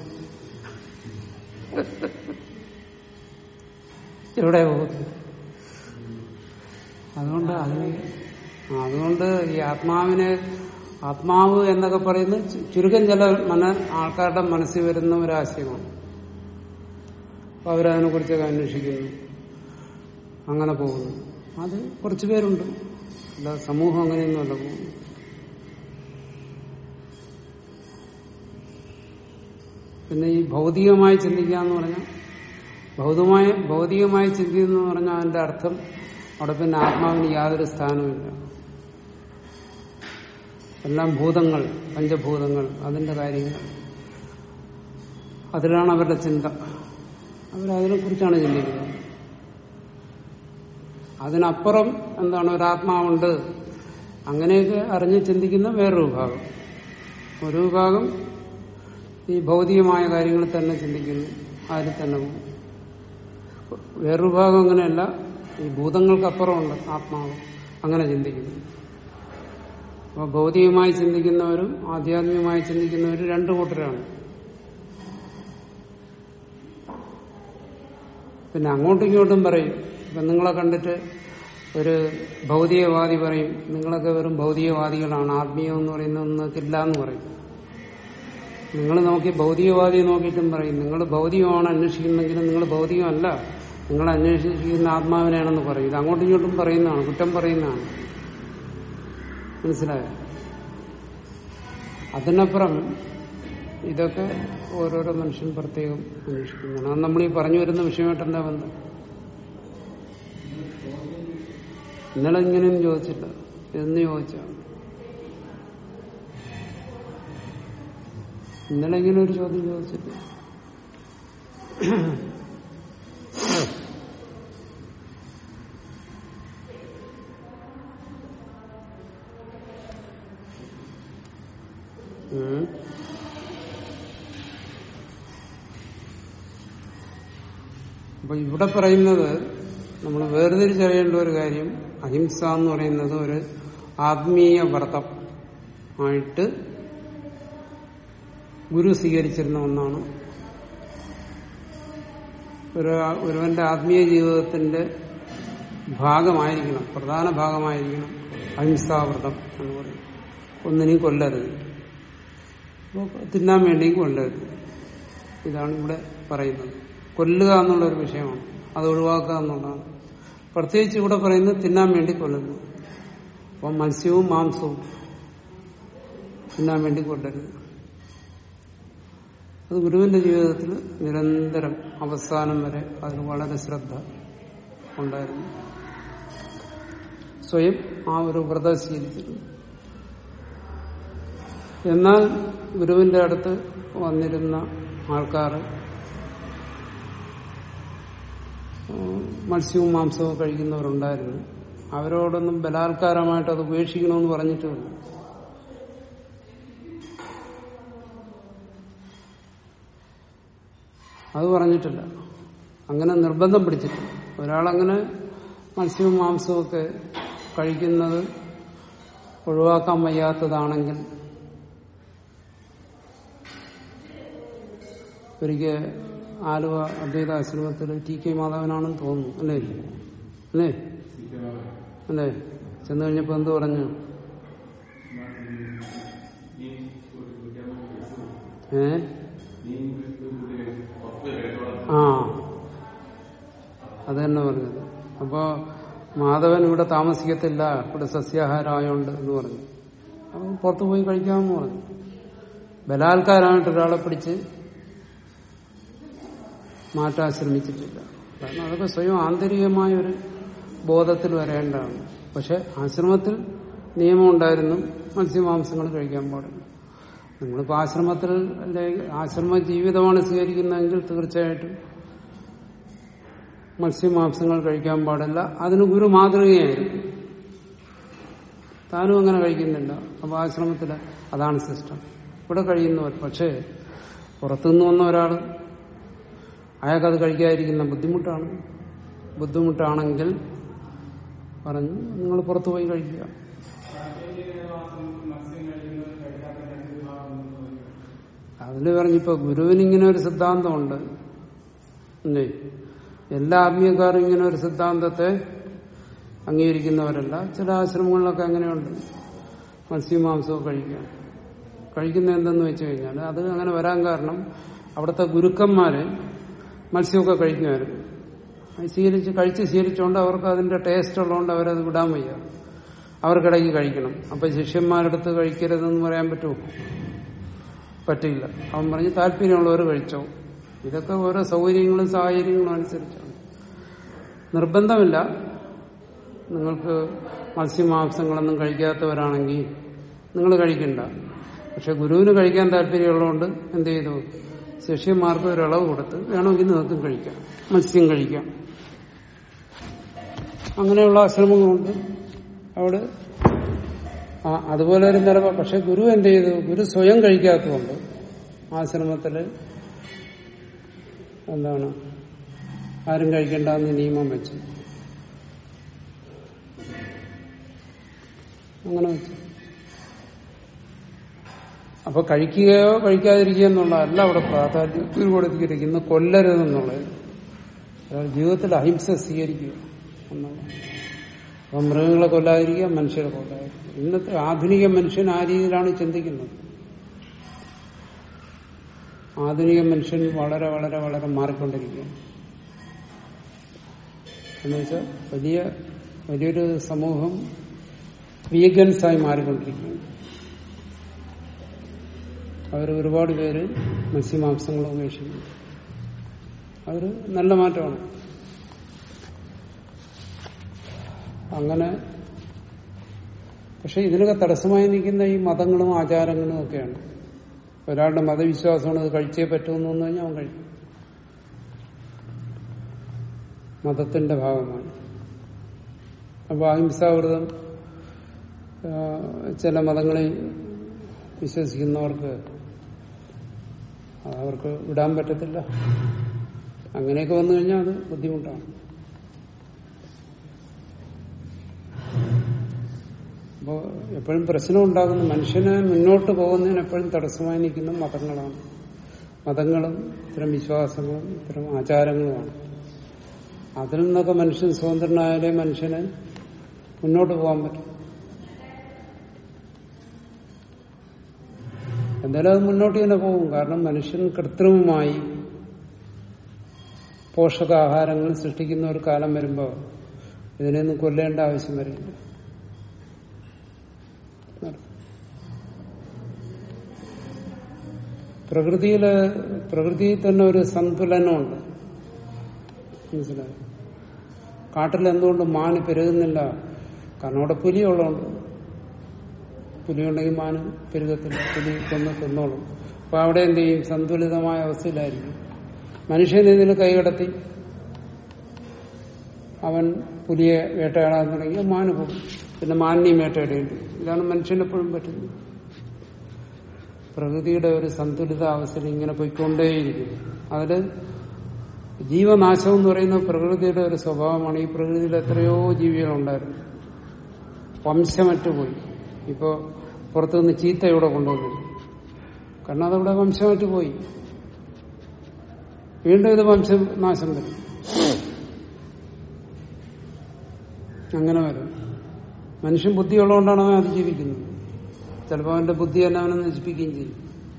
എവിടെയാ പോകുന്നത് അതുകൊണ്ട് അതിന് അതുകൊണ്ട് ഈ ആത്മാവിനെ ആത്മാവ് എന്നൊക്കെ പറയുന്നത് ചു- ചുരുക്കം ചില മന ആൾക്കാരുടെ മനസ്സിൽ വരുന്ന ഒരു ആശയമാണ് അപ്പൊ അവരതിനെ കുറിച്ചൊക്കെ അന്വേഷിക്കുന്നു അങ്ങനെ പോകുന്നു അത് കുറച്ചു പേരുണ്ട് അല്ല സമൂഹം അങ്ങനെയൊന്നുമല്ല പോകുന്നു പിന്നെ ഈ ഭൗതികമായി ചിന്തിക്കുക എന്ന് പറഞ്ഞാൽ ഭൗതമായ ഭൗതികമായി ചിന്തിക്കുന്നു എന്ന് പറഞ്ഞാൽ അതിന്റെ അർത്ഥം അവിടെ പിന്നെ ആത്മാവിന് യാതൊരു സ്ഥാനവുമില്ല എല്ലാം ഭൂതങ്ങൾ പഞ്ചഭൂതങ്ങൾ അതിന്റെ കാര്യങ്ങൾ അതിലാണ് അവരുടെ ചിന്ത അവരതിനെ കുറിച്ചാണ് ചിന്തിക്കുന്നത് അതിനപ്പുറം എന്താണ് ഒരാത്മാവുണ്ട് അങ്ങനെയൊക്കെ അറിഞ്ഞ് ചിന്തിക്കുന്ന വേറൊരു വിഭാഗം ഒരു വിഭാഗം ഈ ഭൗതികമായ കാര്യങ്ങളിൽ തന്നെ ചിന്തിക്കുന്നു അതിൽ തന്നെ പോകും വേറൊരു വിഭാഗം അങ്ങനെയല്ല ഈ ഭൂതങ്ങൾക്കപ്പുറമുണ്ട് ആത്മാവ് അങ്ങനെ ചിന്തിക്കുന്നു അപ്പൊ ഭൗതികമായി ചിന്തിക്കുന്നവരും ആധ്യാത്മികമായി ചിന്തിക്കുന്നവരും രണ്ടു കൂട്ടരാണ് പിന്നെ അങ്ങോട്ടും ഇങ്ങോട്ടും പറയും ഇപ്പൊ നിങ്ങളെ കണ്ടിട്ട് ഒരു ഭൗതികവാദി പറയും നിങ്ങളൊക്കെ വെറും ഭൗതികവാദികളാണ് ആത്മീയം എന്ന് പറയുന്നത് നിങ്ങൾക്കില്ല എന്ന് പറയും നിങ്ങൾ നോക്കി ഭൗതികവാദിയെ നോക്കിയിട്ടും പറയും നിങ്ങൾ ഭൗതികമാണ് അന്വേഷിക്കുന്നെങ്കിലും നിങ്ങൾ ഭൗതികമല്ല നിങ്ങൾ അന്വേഷിക്കുന്ന ആത്മാവിനെയാണെന്ന് പറയും ഇത് അങ്ങോട്ടും ഇങ്ങോട്ടും പറയുന്നതാണ് കുറ്റം പറയുന്നതാണ് മനസ്സിലായോ അതിനപ്പുറം ഇതൊക്കെ ഓരോരോ മനുഷ്യൻ പ്രത്യേകം അന്വേഷിക്കുന്നതാണ് അത് നമ്മൾ ഈ പറഞ്ഞു വരുന്ന വിഷയമായിട്ട് എന്താ ബന്ധം ഇന്നലെ ഇങ്ങനെയൊന്നും ചോദിച്ചില്ല എന്ന് ചോദിച്ചാണ് ഇന്നലെ ഇങ്ങനെ ഒരു ചോദ്യം ചോദിച്ചില്ല ഉം. അപ്പൊ ഇവിടെ പറയുന്നത് നമ്മൾ വേർതിരിച്ചറിയേണ്ട ഒരു കാര്യം അഹിംസ എന്ന് പറയുന്നത് ഒരു ആത്മീയ വ്രതം ആയിട്ട് ഗുരു സ്വീകരിച്ചിരുന്ന ഒന്നാണ് ഒരു ഒരുവന്റെ ആത്മീയ ജീവിതത്തിന്റെ ഭാഗമായിരിക്കണം പ്രധാന ഭാഗമായിരിക്കണം അഹിംസാവ്രതം എന്ന് പറയും ഒന്നിനെയും കൊല്ലരുത് അപ്പൊ തിന്നാൻ വേണ്ടിയും കൊല്ലരുത് ഇതാണ് ഇവിടെ പറയുന്നത് കൊല്ലുക എന്നുള്ള ഒരു വിഷയമാണ് അത് ഒഴിവാക്കുക എന്നുള്ളതാണ് പ്രത്യേകിച്ച് ഇവിടെ പറയുന്നത് തിന്നാൻ വേണ്ടി കൊല്ലുന്നു അപ്പം മത്സ്യവും മാംസവും തിന്നാൻ വേണ്ടി കൊല്ലരുത് അത് ഗുരുവിന്റെ ജീവിതത്തിൽ നിരന്തരം അവസാനം വരെ അതിന് വളരെ ശ്രദ്ധ ഉണ്ടായിരുന്നു സ്വയം ആ ഒരു വ്രതം ശീലിച്ചിരുന്നു എന്നാൽ ഗുരുവിന്റെ അടുത്ത് വന്നിരുന്ന ആൾക്കാർ മത്സ്യവും മാംസവും കഴിക്കുന്നവരുണ്ടായിരുന്നു അവരോടൊന്നും ബലാത്കാരമായിട്ട് അത് ഉപേക്ഷിക്കണമെന്ന് പറഞ്ഞിട്ടുമില്ല അത് പറഞ്ഞിട്ടില്ല അങ്ങനെ നിർബന്ധം പിടിച്ചിട്ടില്ല ഒരാളങ്ങനെ മത്സ്യവും മാംസവും ഒക്കെ കഴിക്കുന്നത് ഒഴിവാക്കാൻ വയ്യാത്തതാണെങ്കിൽ ഒരിക്കൽ ആലുവ അദ്വൈത ആശ്രമത്തിൽ ടി കെ മാധവനാണെന്ന് തോന്നുന്നു അല്ലേ അല്ലേ അല്ലേ ചെന്നു കഴിഞ്ഞപ്പോ എന്ത് പറഞ്ഞു ഏ ആ അത് തന്നെ പറഞ്ഞത് അപ്പോ മാധവൻ ഇവിടെ താമസിക്കത്തില്ല ഇവിടെ സസ്യാഹാരമായോണ്ട് എന്ന് പറഞ്ഞു അപ്പൊ പുറത്തു പോയി കഴിക്കാമെന്ന് പറഞ്ഞു ബലാത്കാരമായിട്ട് ഒരാളെ പിടിച്ച് മാറ്റാൻ ശ്രമിച്ചിട്ടില്ല കാരണം അതൊക്കെ സ്വയം ആന്തരികമായ ഒരു ബോധത്തിൽ വരേണ്ടതാണ് പക്ഷെ ആശ്രമത്തിൽ നിയമം ഉണ്ടായിരുന്നു മത്സ്യമാംസങ്ങൾ കഴിക്കാൻ പാടില്ല നിങ്ങളിപ്പോൾ ആശ്രമത്തിൽ അല്ലെങ്കിൽ ആശ്രമ ജീവിതമാണ് സ്വീകരിക്കുന്നതെങ്കിൽ തീർച്ചയായിട്ടും മത്സ്യമാംസങ്ങൾ കഴിക്കാൻ പാടില്ല അതിന് ഗുരു മാതൃകയായിരുന്നു താനും അങ്ങനെ കഴിക്കുന്നില്ല അപ്പൊ ആശ്രമത്തിൽ അതാണ് സിസ്റ്റം ഇവിടെ കഴിയുന്നവർ പക്ഷേ പുറത്തുനിന്ന് വന്ന ഒരാൾ അയാൾക്കത് കഴിക്കാതിരിക്കുന്ന ബുദ്ധിമുട്ടാണ് ബുദ്ധിമുട്ടാണെങ്കിൽ പറഞ്ഞു നിങ്ങൾ പുറത്തു പോയി കഴിക്കുക അതിൽ പറഞ്ഞിപ്പോ ഗുരുവിന് ഇങ്ങനെ ഒരു സിദ്ധാന്തമുണ്ട് അല്ലേ എല്ലാ ആത്മീയക്കാരും ഇങ്ങനെ ഒരു സിദ്ധാന്തത്തെ അംഗീകരിക്കുന്നവരല്ല ചില ആശ്രമങ്ങളിലൊക്കെ അങ്ങനെയുണ്ട് മത്സ്യമാംസവും കഴിക്കാം കഴിക്കുന്ന എന്തെന്ന് വെച്ച് കഴിഞ്ഞാൽ അത് അങ്ങനെ വരാൻ കാരണം അവിടുത്തെ ഗുരുക്കന്മാര് മത്സ്യമൊക്കെ കഴിക്കുമായിരുന്നു അത് ശീലിച്ച് കഴിച്ച് ശീലിച്ചുകൊണ്ട് അവർക്ക് അതിന്റെ ടേസ്റ്റ് ഉള്ളതുകൊണ്ട് അവരത് വിടാൻ വയ്യ അവർക്കിടയ്ക്ക് കഴിക്കണം അപ്പൊ ശിഷ്യന്മാരെടുത്ത് കഴിക്കരുതെന്ന് പറയാൻ പറ്റുമോ പറ്റില്ല അവൻ പറഞ്ഞ് താല്പര്യമുള്ളവർ കഴിച്ചോ ഇതൊക്കെ ഓരോ സൗകര്യങ്ങളും സാഹചര്യങ്ങളും അനുസരിച്ചാണ് നിർബന്ധമില്ല നിങ്ങൾക്ക് മത്സ്യമാംസങ്ങളൊന്നും കഴിക്കാത്തവരാണെങ്കിൽ നിങ്ങൾ കഴിക്കണ്ട പക്ഷെ ഗുരുവിന് കഴിക്കാൻ താല്പര്യമുള്ളതുകൊണ്ട് എന്ത് ചെയ്തു ശിഷ്യന്മാർക്ക് ഒരു ഇളവ് കൊടുത്ത് വേണമെങ്കിൽ നിങ്ങൾക്കും കഴിക്കാം മത്സ്യം കഴിക്കാം അങ്ങനെയുള്ള ആശ്രമങ്ങളുണ്ട് അവിടെ ആ അതുപോലെ ഒരു നിലപ പക്ഷെ ഗുരു എന്ത് ചെയ്തു ഗുരു സ്വയം കഴിക്കാത്തതുകൊണ്ട് ആശ്രമത്തില് എന്താണ് ആരും കഴിക്കണ്ടെന്ന് നിയമം വെച്ചു അങ്ങനെ വെച്ചു അപ്പൊ കഴിക്കുകയോ കഴിക്കാതിരിക്കുക എന്നുള്ളതല്ല അവിടെ പ്രാധാന്യം ഗുരു കൊടുത്തിരിക്കുന്നു കൊല്ലരുതെന്നുള്ളത് അതായത് ജീവിതത്തിൽ അഹിംസ സ്വീകരിക്കുക എന്നുള്ളത് അപ്പൊ മൃഗങ്ങളെ കൊല്ലാതിരിക്കുക മനുഷ്യരെ കൊല്ലാതിരിക്കുക ഇന്നത്തെ ആധുനിക മനുഷ്യൻ ആ രീതിയിലാണ് ചിന്തിക്കുന്നത് ആധുനിക മനുഷ്യൻ വളരെ വളരെ വളരെ മാറിക്കൊണ്ടിരിക്കുകയാണ് എന്നുവെച്ചാൽ വലിയ വലിയൊരു സമൂഹം വീഗൻസായി മാറിക്കൊണ്ടിരിക്കുകയാണ് അവർ ഒരുപാട് പേര് മത്സ്യമാംസങ്ങൾ ഉപേക്ഷിക്കുന്നു അതൊരു നല്ല മാറ്റമാണ് അങ്ങനെ പക്ഷെ ഇതിനൊക്കെ തടസ്സമായി നിൽക്കുന്ന ഈ മതങ്ങളും ആചാരങ്ങളും ഒക്കെയാണ് ഒരാളുടെ മതവിശ്വാസമാണ് ഇത് കഴിച്ചേ പറ്റുമെന്ന് വന്നു കഴിഞ്ഞാൽ അവൻ കഴിക്കും മതത്തിന്റെ ഭാഗമാണ് അപ്പൊ അഹിംസാവൃതം ആ, ചില മതങ്ങളിൽ വിശ്വസിക്കുന്നവർക്ക് അവർക്ക് വിടാൻ പറ്റത്തില്ല അങ്ങനെയൊക്കെ വന്നു കഴിഞ്ഞാൽ അത് ബുദ്ധിമുട്ടാണ് അപ്പോൾ എപ്പോഴും പ്രശ്നം ഉണ്ടാകുന്ന മനുഷ്യനെ മുന്നോട്ട് പോകുന്നതിന് എപ്പോഴും തടസ്സമായി നിൽക്കുന്ന മതങ്ങളാണ് മതങ്ങളും ഇത്തരം വിശ്വാസങ്ങളും ഇത്തരം ആചാരങ്ങളുമാണ് അതിൽ നിന്നൊക്കെ മനുഷ്യൻ സ്വതന്ത്രനായാലേ മനുഷ്യന് മുന്നോട്ട് പോകാൻ പറ്റും എന്തായാലും അത് മുന്നോട്ട് തന്നെ പോകും കാരണം മനുഷ്യൻ കൃത്രിമമായി പോഷകാഹാരങ്ങൾ സൃഷ്ടിക്കുന്ന ഒരു കാലം വരുമ്പോൾ ഇതിനെയൊന്നും കൊല്ലേണ്ട ആവശ്യം വരില്ല പ്രകൃതിയില് പ്രകൃതിയിൽ തന്നെ ഒരു സന്തുലനമുണ്ട് മനസ്സിലായോ കാട്ടിൽ എന്തുകൊണ്ട് മാന് പെരുകുന്നില്ല കാരണം അവിടെ പുലിയുള്ളതുകൊണ്ട് പുലി ഉണ്ടെങ്കിൽ മാന് പെരുകത്തില്ല പുലി കൊന്ന് തിന്നോളും അപ്പൊ അവിടെ എന്ത് ചെയ്യും സന്തുലിതമായ അവസ്ഥയിലായിരിക്കും മനുഷ്യൻ ഇതിൽ കൈകടത്തി അവൻ പുലിയെ വേട്ടയാടാൻ തുടങ്ങിയ മാന് പോകും പിന്നെ മാനിനെയും വേട്ടയാടേണ്ടി വരും. ഇതാണ് മനുഷ്യനെപ്പോഴും പറ്റുന്നത് പ്രകൃതിയുടെ ഒരു സന്തുലിത അവസ്ഥയിൽ ഇങ്ങനെ പോയിക്കൊണ്ടേയിരിക്കുന്നു അതില് ജീവനാശം എന്ന് പറയുന്നത് പ്രകൃതിയുടെ ഒരു സ്വഭാവമാണ് ഈ പ്രകൃതിയിൽ എത്രയോ ജീവികളുണ്ടായിരുന്നു വംശമറ്റു പോയി ഇപ്പോ പുറത്തുനിന്ന് ചീത്ത ഇവിടെ കൊണ്ടുവന്നു കാരണം അതവിടെ വംശമറ്റു പോയി വീണ്ടും ഇത് വംശനാശം വരും അങ്ങനെ വരും മനുഷ്യൻ ബുദ്ധിയുള്ളതുകൊണ്ടാണ് അവൻ അതിജീവിക്കുന്നത് ചിലപ്പോൾ അവന്റെ ബുദ്ധി തന്നെ അവനെ നശിപ്പിക്കുകയും ചെയ്യും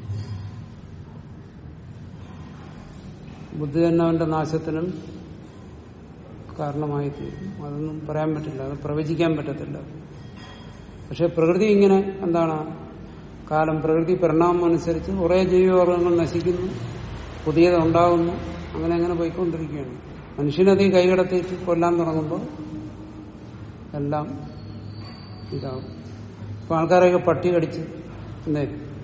ബുദ്ധി തന്നെ അവന്റെ നാശത്തിനും കാരണമായി തീരും അതൊന്നും പറയാൻ പറ്റില്ല അത് പ്രവചിക്കാൻ പറ്റത്തില്ല പക്ഷെ പ്രകൃതി ഇങ്ങനെ എന്താണ് കാലം പ്രകൃതി പരിണാമം അനുസരിച്ച് കുറേ ജൈവവർഗങ്ങൾ നശിക്കുന്നു പുതിയത് ഉണ്ടാകുന്നു അങ്ങനെ അങ്ങനെ പോയിക്കൊണ്ടിരിക്കുകയാണ് മനുഷ്യനത് കൈകടത്തിയിട്ട് കൊല്ലാൻ തുടങ്ങുമ്പോൾ എല്ലാം ഇതാവും ഇപ്പൊ ആൾക്കാരൊക്കെ പട്ടി കടിച്ച് എന്തേ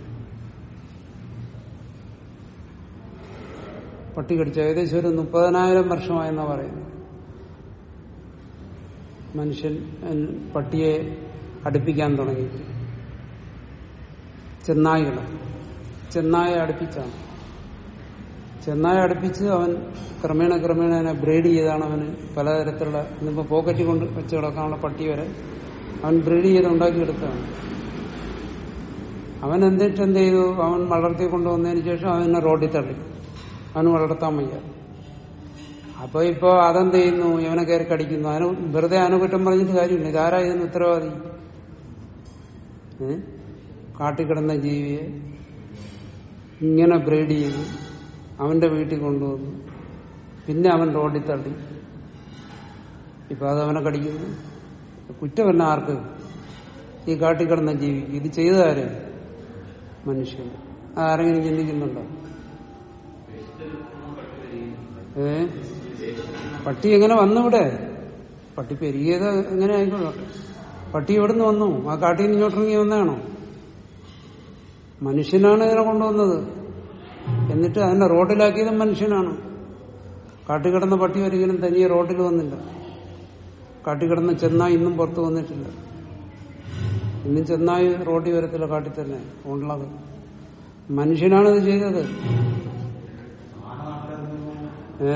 പട്ടി കടിച്ച് ഏകദേശം ഒരു മുപ്പതിനായിരം വർഷമായെന്നാ പറയുന്നത് മനുഷ്യൻ ഉം, പട്ടിയെ അടുപ്പിക്കാൻ തുടങ്ങി ചെന്നായികളെ ചെന്നായെ അടുപ്പിച്ചാണ് ചെന്നായ അടുപ്പിച്ച് അവൻ ക്രമേണ ക്രമേണ അതിനെ ബ്രീഡ് ചെയ്താണ് അവന് പലതരത്തിലുള്ള ഇന്നിപ്പോ പോക്കറ്റ് കൊണ്ട് വെച്ച് കിടക്കാനുള്ള പട്ടി വരെ അവൻ ബ്രീഡ് ചെയ്ത് ഉണ്ടാക്കിയെടുത്തതാണ് അവൻ എന്നിട്ട് എന്ത് ചെയ്തു അവൻ വളർത്തി കൊണ്ടുവന്നതിന് ശേഷം അവനെ റോഡിൽ തള്ളി അവന് വളർത്താൻ വയ്യ അപ്പൊ ഇപ്പൊ അതെന്ത് ചെയ്യുന്നു ഇവനെ കയറി കടിക്കുന്നു അതിന് വെറുതെ അനുകുറ്റം പറഞ്ഞിട്ട് കാര്യമില്ല ഇതാരാ ഇതിന് ഉത്തരവാദി ഏ? കാട്ടിക്കിടന്ന ജീവിയെ ഇങ്ങനെ ബ്രീഡ് ചെയ്തു അവന്റെ വീട്ടിൽ കൊണ്ടുവന്നു പിന്നെ അവൻ റോഡിൽ തള്ളി ഇപ്പൊ അത് അവനെ കടിക്കുന്നു കുറ്റമല്ല ആർക്ക് ഈ കാട്ടിക്കിടന്ന ജീവിക്ക് ഇത് ചെയ്തതാര് മനുഷ്യൻ ആരെങ്കിലും ചിന്തിക്കുന്നുണ്ടോ ഏ പട്ടി എങ്ങനെ വന്നിവിടെ പട്ടി പെരുകിയത് എങ്ങനെ ആയിക്കൊള്ളട്ടെ പട്ടി എവിടുന്ന് വന്നു ആ കാട്ടിൽ നിന്ന് ഇങ്ങോട്ടിറങ്ങി വന്നതാണോ മനുഷ്യനാണ് ഇതിനെ കൊണ്ടുവന്നത് എന്നിട്ട് അതിനെ റോഡിലാക്കിയത് മനുഷ്യനാണ് കാട്ടിൽ കിടന്ന പട്ടി ഒരിക്കലും തനിയെ റോഡിൽ വന്നില്ല കാട്ടിൽ കിടന്ന ചെന്നായി ഇന്നും പുറത്തു വന്നിട്ടില്ല ഇന്നും ചെന്നായി റോഡിൽ വരത്തില്ല കാട്ടിൽ തന്നെ ഉള്ളത് മനുഷ്യനാണിത് ചെയ്തത് ഏ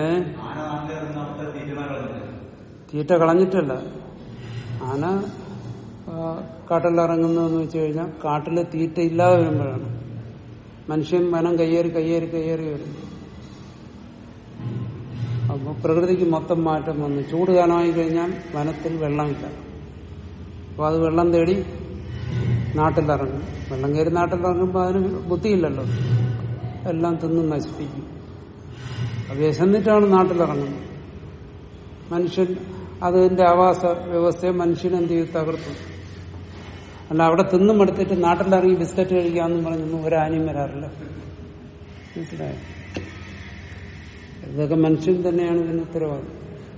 തീറ്റ കളഞ്ഞിട്ടല്ല ആന ആ, കാട്ടിലിറങ്ങുന്നതെന്ന് വെച്ച് കഴിഞ്ഞാൽ കാട്ടില് തീറ്റ ഇല്ലാതെ വരുമ്പോഴാണ് മനുഷ്യൻ വനം കയ്യേറി കയ്യേറി കയ്യേറി വരും അപ്പൊ പ്രകൃതിക്ക് മൊത്തം മാറ്റം വന്നു ചൂട് കാലമായി കഴിഞ്ഞാൽ വനത്തിൽ വെള്ളമില്ല അപ്പൊ അത് വെള്ളം തേടി നാട്ടിലിറങ്ങും വെള്ളം കയറി നാട്ടിലിറങ്ങുമ്പോൾ അതിന് ബുദ്ധിയില്ലല്ലോ എല്ലാം തിന്ന് നശിപ്പിക്കും അത് വിശന്നിട്ടാണ് നാട്ടിലിറങ്ങുന്നത് മനുഷ്യൻ അതിന്റെ ആവാസ വ്യവസ്ഥയെ മനുഷ്യൻ എന്ത് ചെയ്യും തകർത്തു അല്ല അവിടെ തിന്നും എടുത്തിട്ട് നാട്ടിലിറങ്ങി ബിസ്ക്കറ്റ് കഴിക്കാമെന്നും പറഞ്ഞൊന്നും ഒരാനയും വരാറില്ല മനസ്സിലായോ ഇതൊക്കെ മനുഷ്യൻ തന്നെയാണ് ഇതിന് ഉത്തരവാദി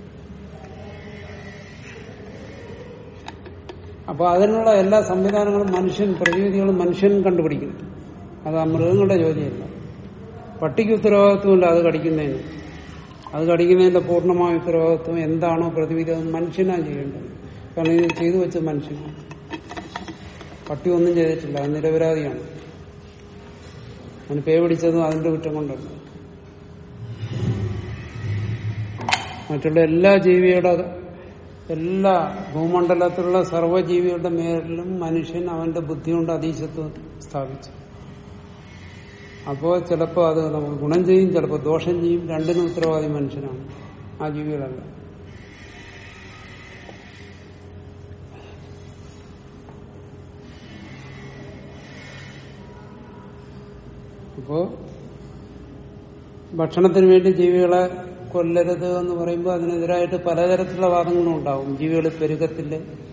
അപ്പൊ അതിനുള്ള എല്ലാ സംവിധാനങ്ങളും മനുഷ്യൻ പ്രതിവിധികളും മനുഷ്യൻ കണ്ടുപിടിക്കുന്നു അത് ആ മൃഗങ്ങളുടെ ജോലിയല്ല പട്ടിക്ക് ഉത്തരവാദിത്വമില്ല അത് കടിക്കുന്നതിന് അത് കടിക്കുന്നതിന്റെ പൂർണ്ണമായ ഉത്തരവാദിത്വം എന്താണോ പ്രതിവിധി അത് മനുഷ്യനാണ് ചെയ്യേണ്ടത് കാരണം ഇത് ചെയ്തു വെച്ച മനുഷ്യനാണ് പട്ടി ഒന്നും ചെയ്തിട്ടില്ല അത് നിരപരാധിയാണ് അവന് പേ പിടിച്ചതും അതിന്റെ കുറ്റം കൊണ്ടല്ല മറ്റുള്ള എല്ലാ ജീവിയുടെ എല്ലാ ഭൂമണ്ഡലത്തിലുള്ള സർവ്വജീവികളുടെ മേലിലും മനുഷ്യൻ അവന്റെ ബുദ്ധി കൊണ്ട് അതീശത്വം സ്ഥാപിച്ചു അപ്പോ ചിലപ്പോൾ അത് നമുക്ക് ഗുണം ചെയ്യും ചിലപ്പോൾ ദോഷം ചെയ്യും രണ്ടിനും ഉത്തരവാദി മനുഷ്യനാണ് ആ ജീവികളല്ല അപ്പോ ഭക്ഷണത്തിന് വേണ്ടി ജീവികളെ കൊല്ലരുത് എന്ന് പറയുമ്പോൾ അതിനെതിരായിട്ട് പലതരത്തിലുള്ള വാദങ്ങളും ഉണ്ടാവും ജീവികൾ പെരുകത്തില്ല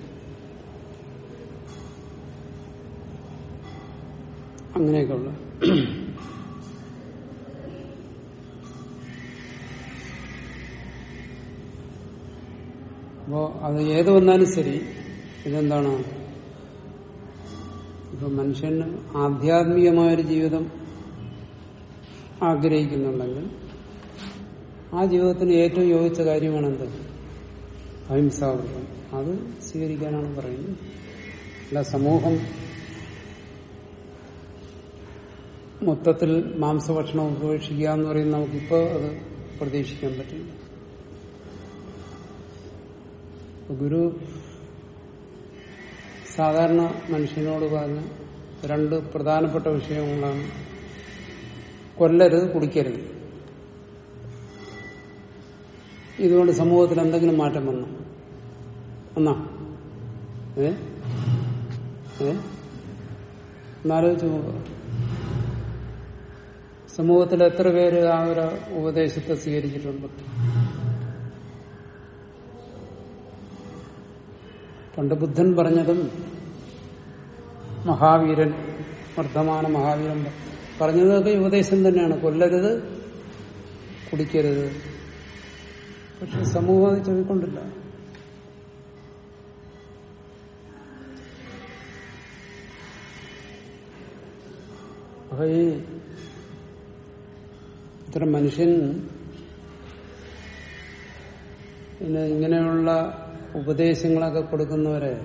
അങ്ങനെയൊക്കെയുള്ള അപ്പോ അത് ഏത് വന്നാലും ശരി ഇതെന്താണ് ഇപ്പൊ മനുഷ്യന് ആധ്യാത്മികമായൊരു ജീവിതം ആഗ്രഹിക്കുന്നുണ്ടെങ്കിൽ ആ ജീവിതത്തിന് ഏറ്റവും യോജിച്ച കാര്യമാണ് എന്ത് അഹിംസാവൃതം അത് സ്വീകരിക്കാനാണ് പറയുന്നത് അല്ല സമൂഹം മൊത്തത്തിൽ മാംസഭക്ഷണം ഉപേക്ഷിക്കുക എന്ന് പറയുന്നത് നമുക്കിപ്പോ അത് പ്രതീക്ഷിക്കാൻ പറ്റില്ല ഗുരു സാധാരണ മനുഷ്യനോട് പറഞ്ഞ രണ്ട് പ്രധാനപ്പെട്ട വിഷയങ്ങളാണ് കൊല്ലരുത് കുടിക്കരുത് ഇതുകൊണ്ട് സമൂഹത്തിൽ എന്തെങ്കിലും മാറ്റം വന്നു വന്നാ ഏ ഏ എന്നാലോചിച്ച് നോക്കുക സമൂഹത്തിൽ എത്ര പേര് ആ ഒരു ഉപദേശത്തെ സ്വീകരിച്ചിട്ടുണ്ട് പണ്ട് ബുദ്ധൻ പറഞ്ഞതും മഹാവീരൻ വർദ്ധമാന മഹാവീരൻ പറഞ്ഞതൊക്കെ ഉപദേശം തന്നെയാണ് കൊല്ലരുത് കുടിക്കരുത് പക്ഷെ സമൂഹം അത് ചെവിക്കൊണ്ടില്ല അപ്പൊ ഈ ഇത്തരം മനുഷ്യൻ പിന്നെ ഇങ്ങനെയുള്ള ഉപദേശങ്ങളൊക്കെ കൊടുക്കുന്നവരെ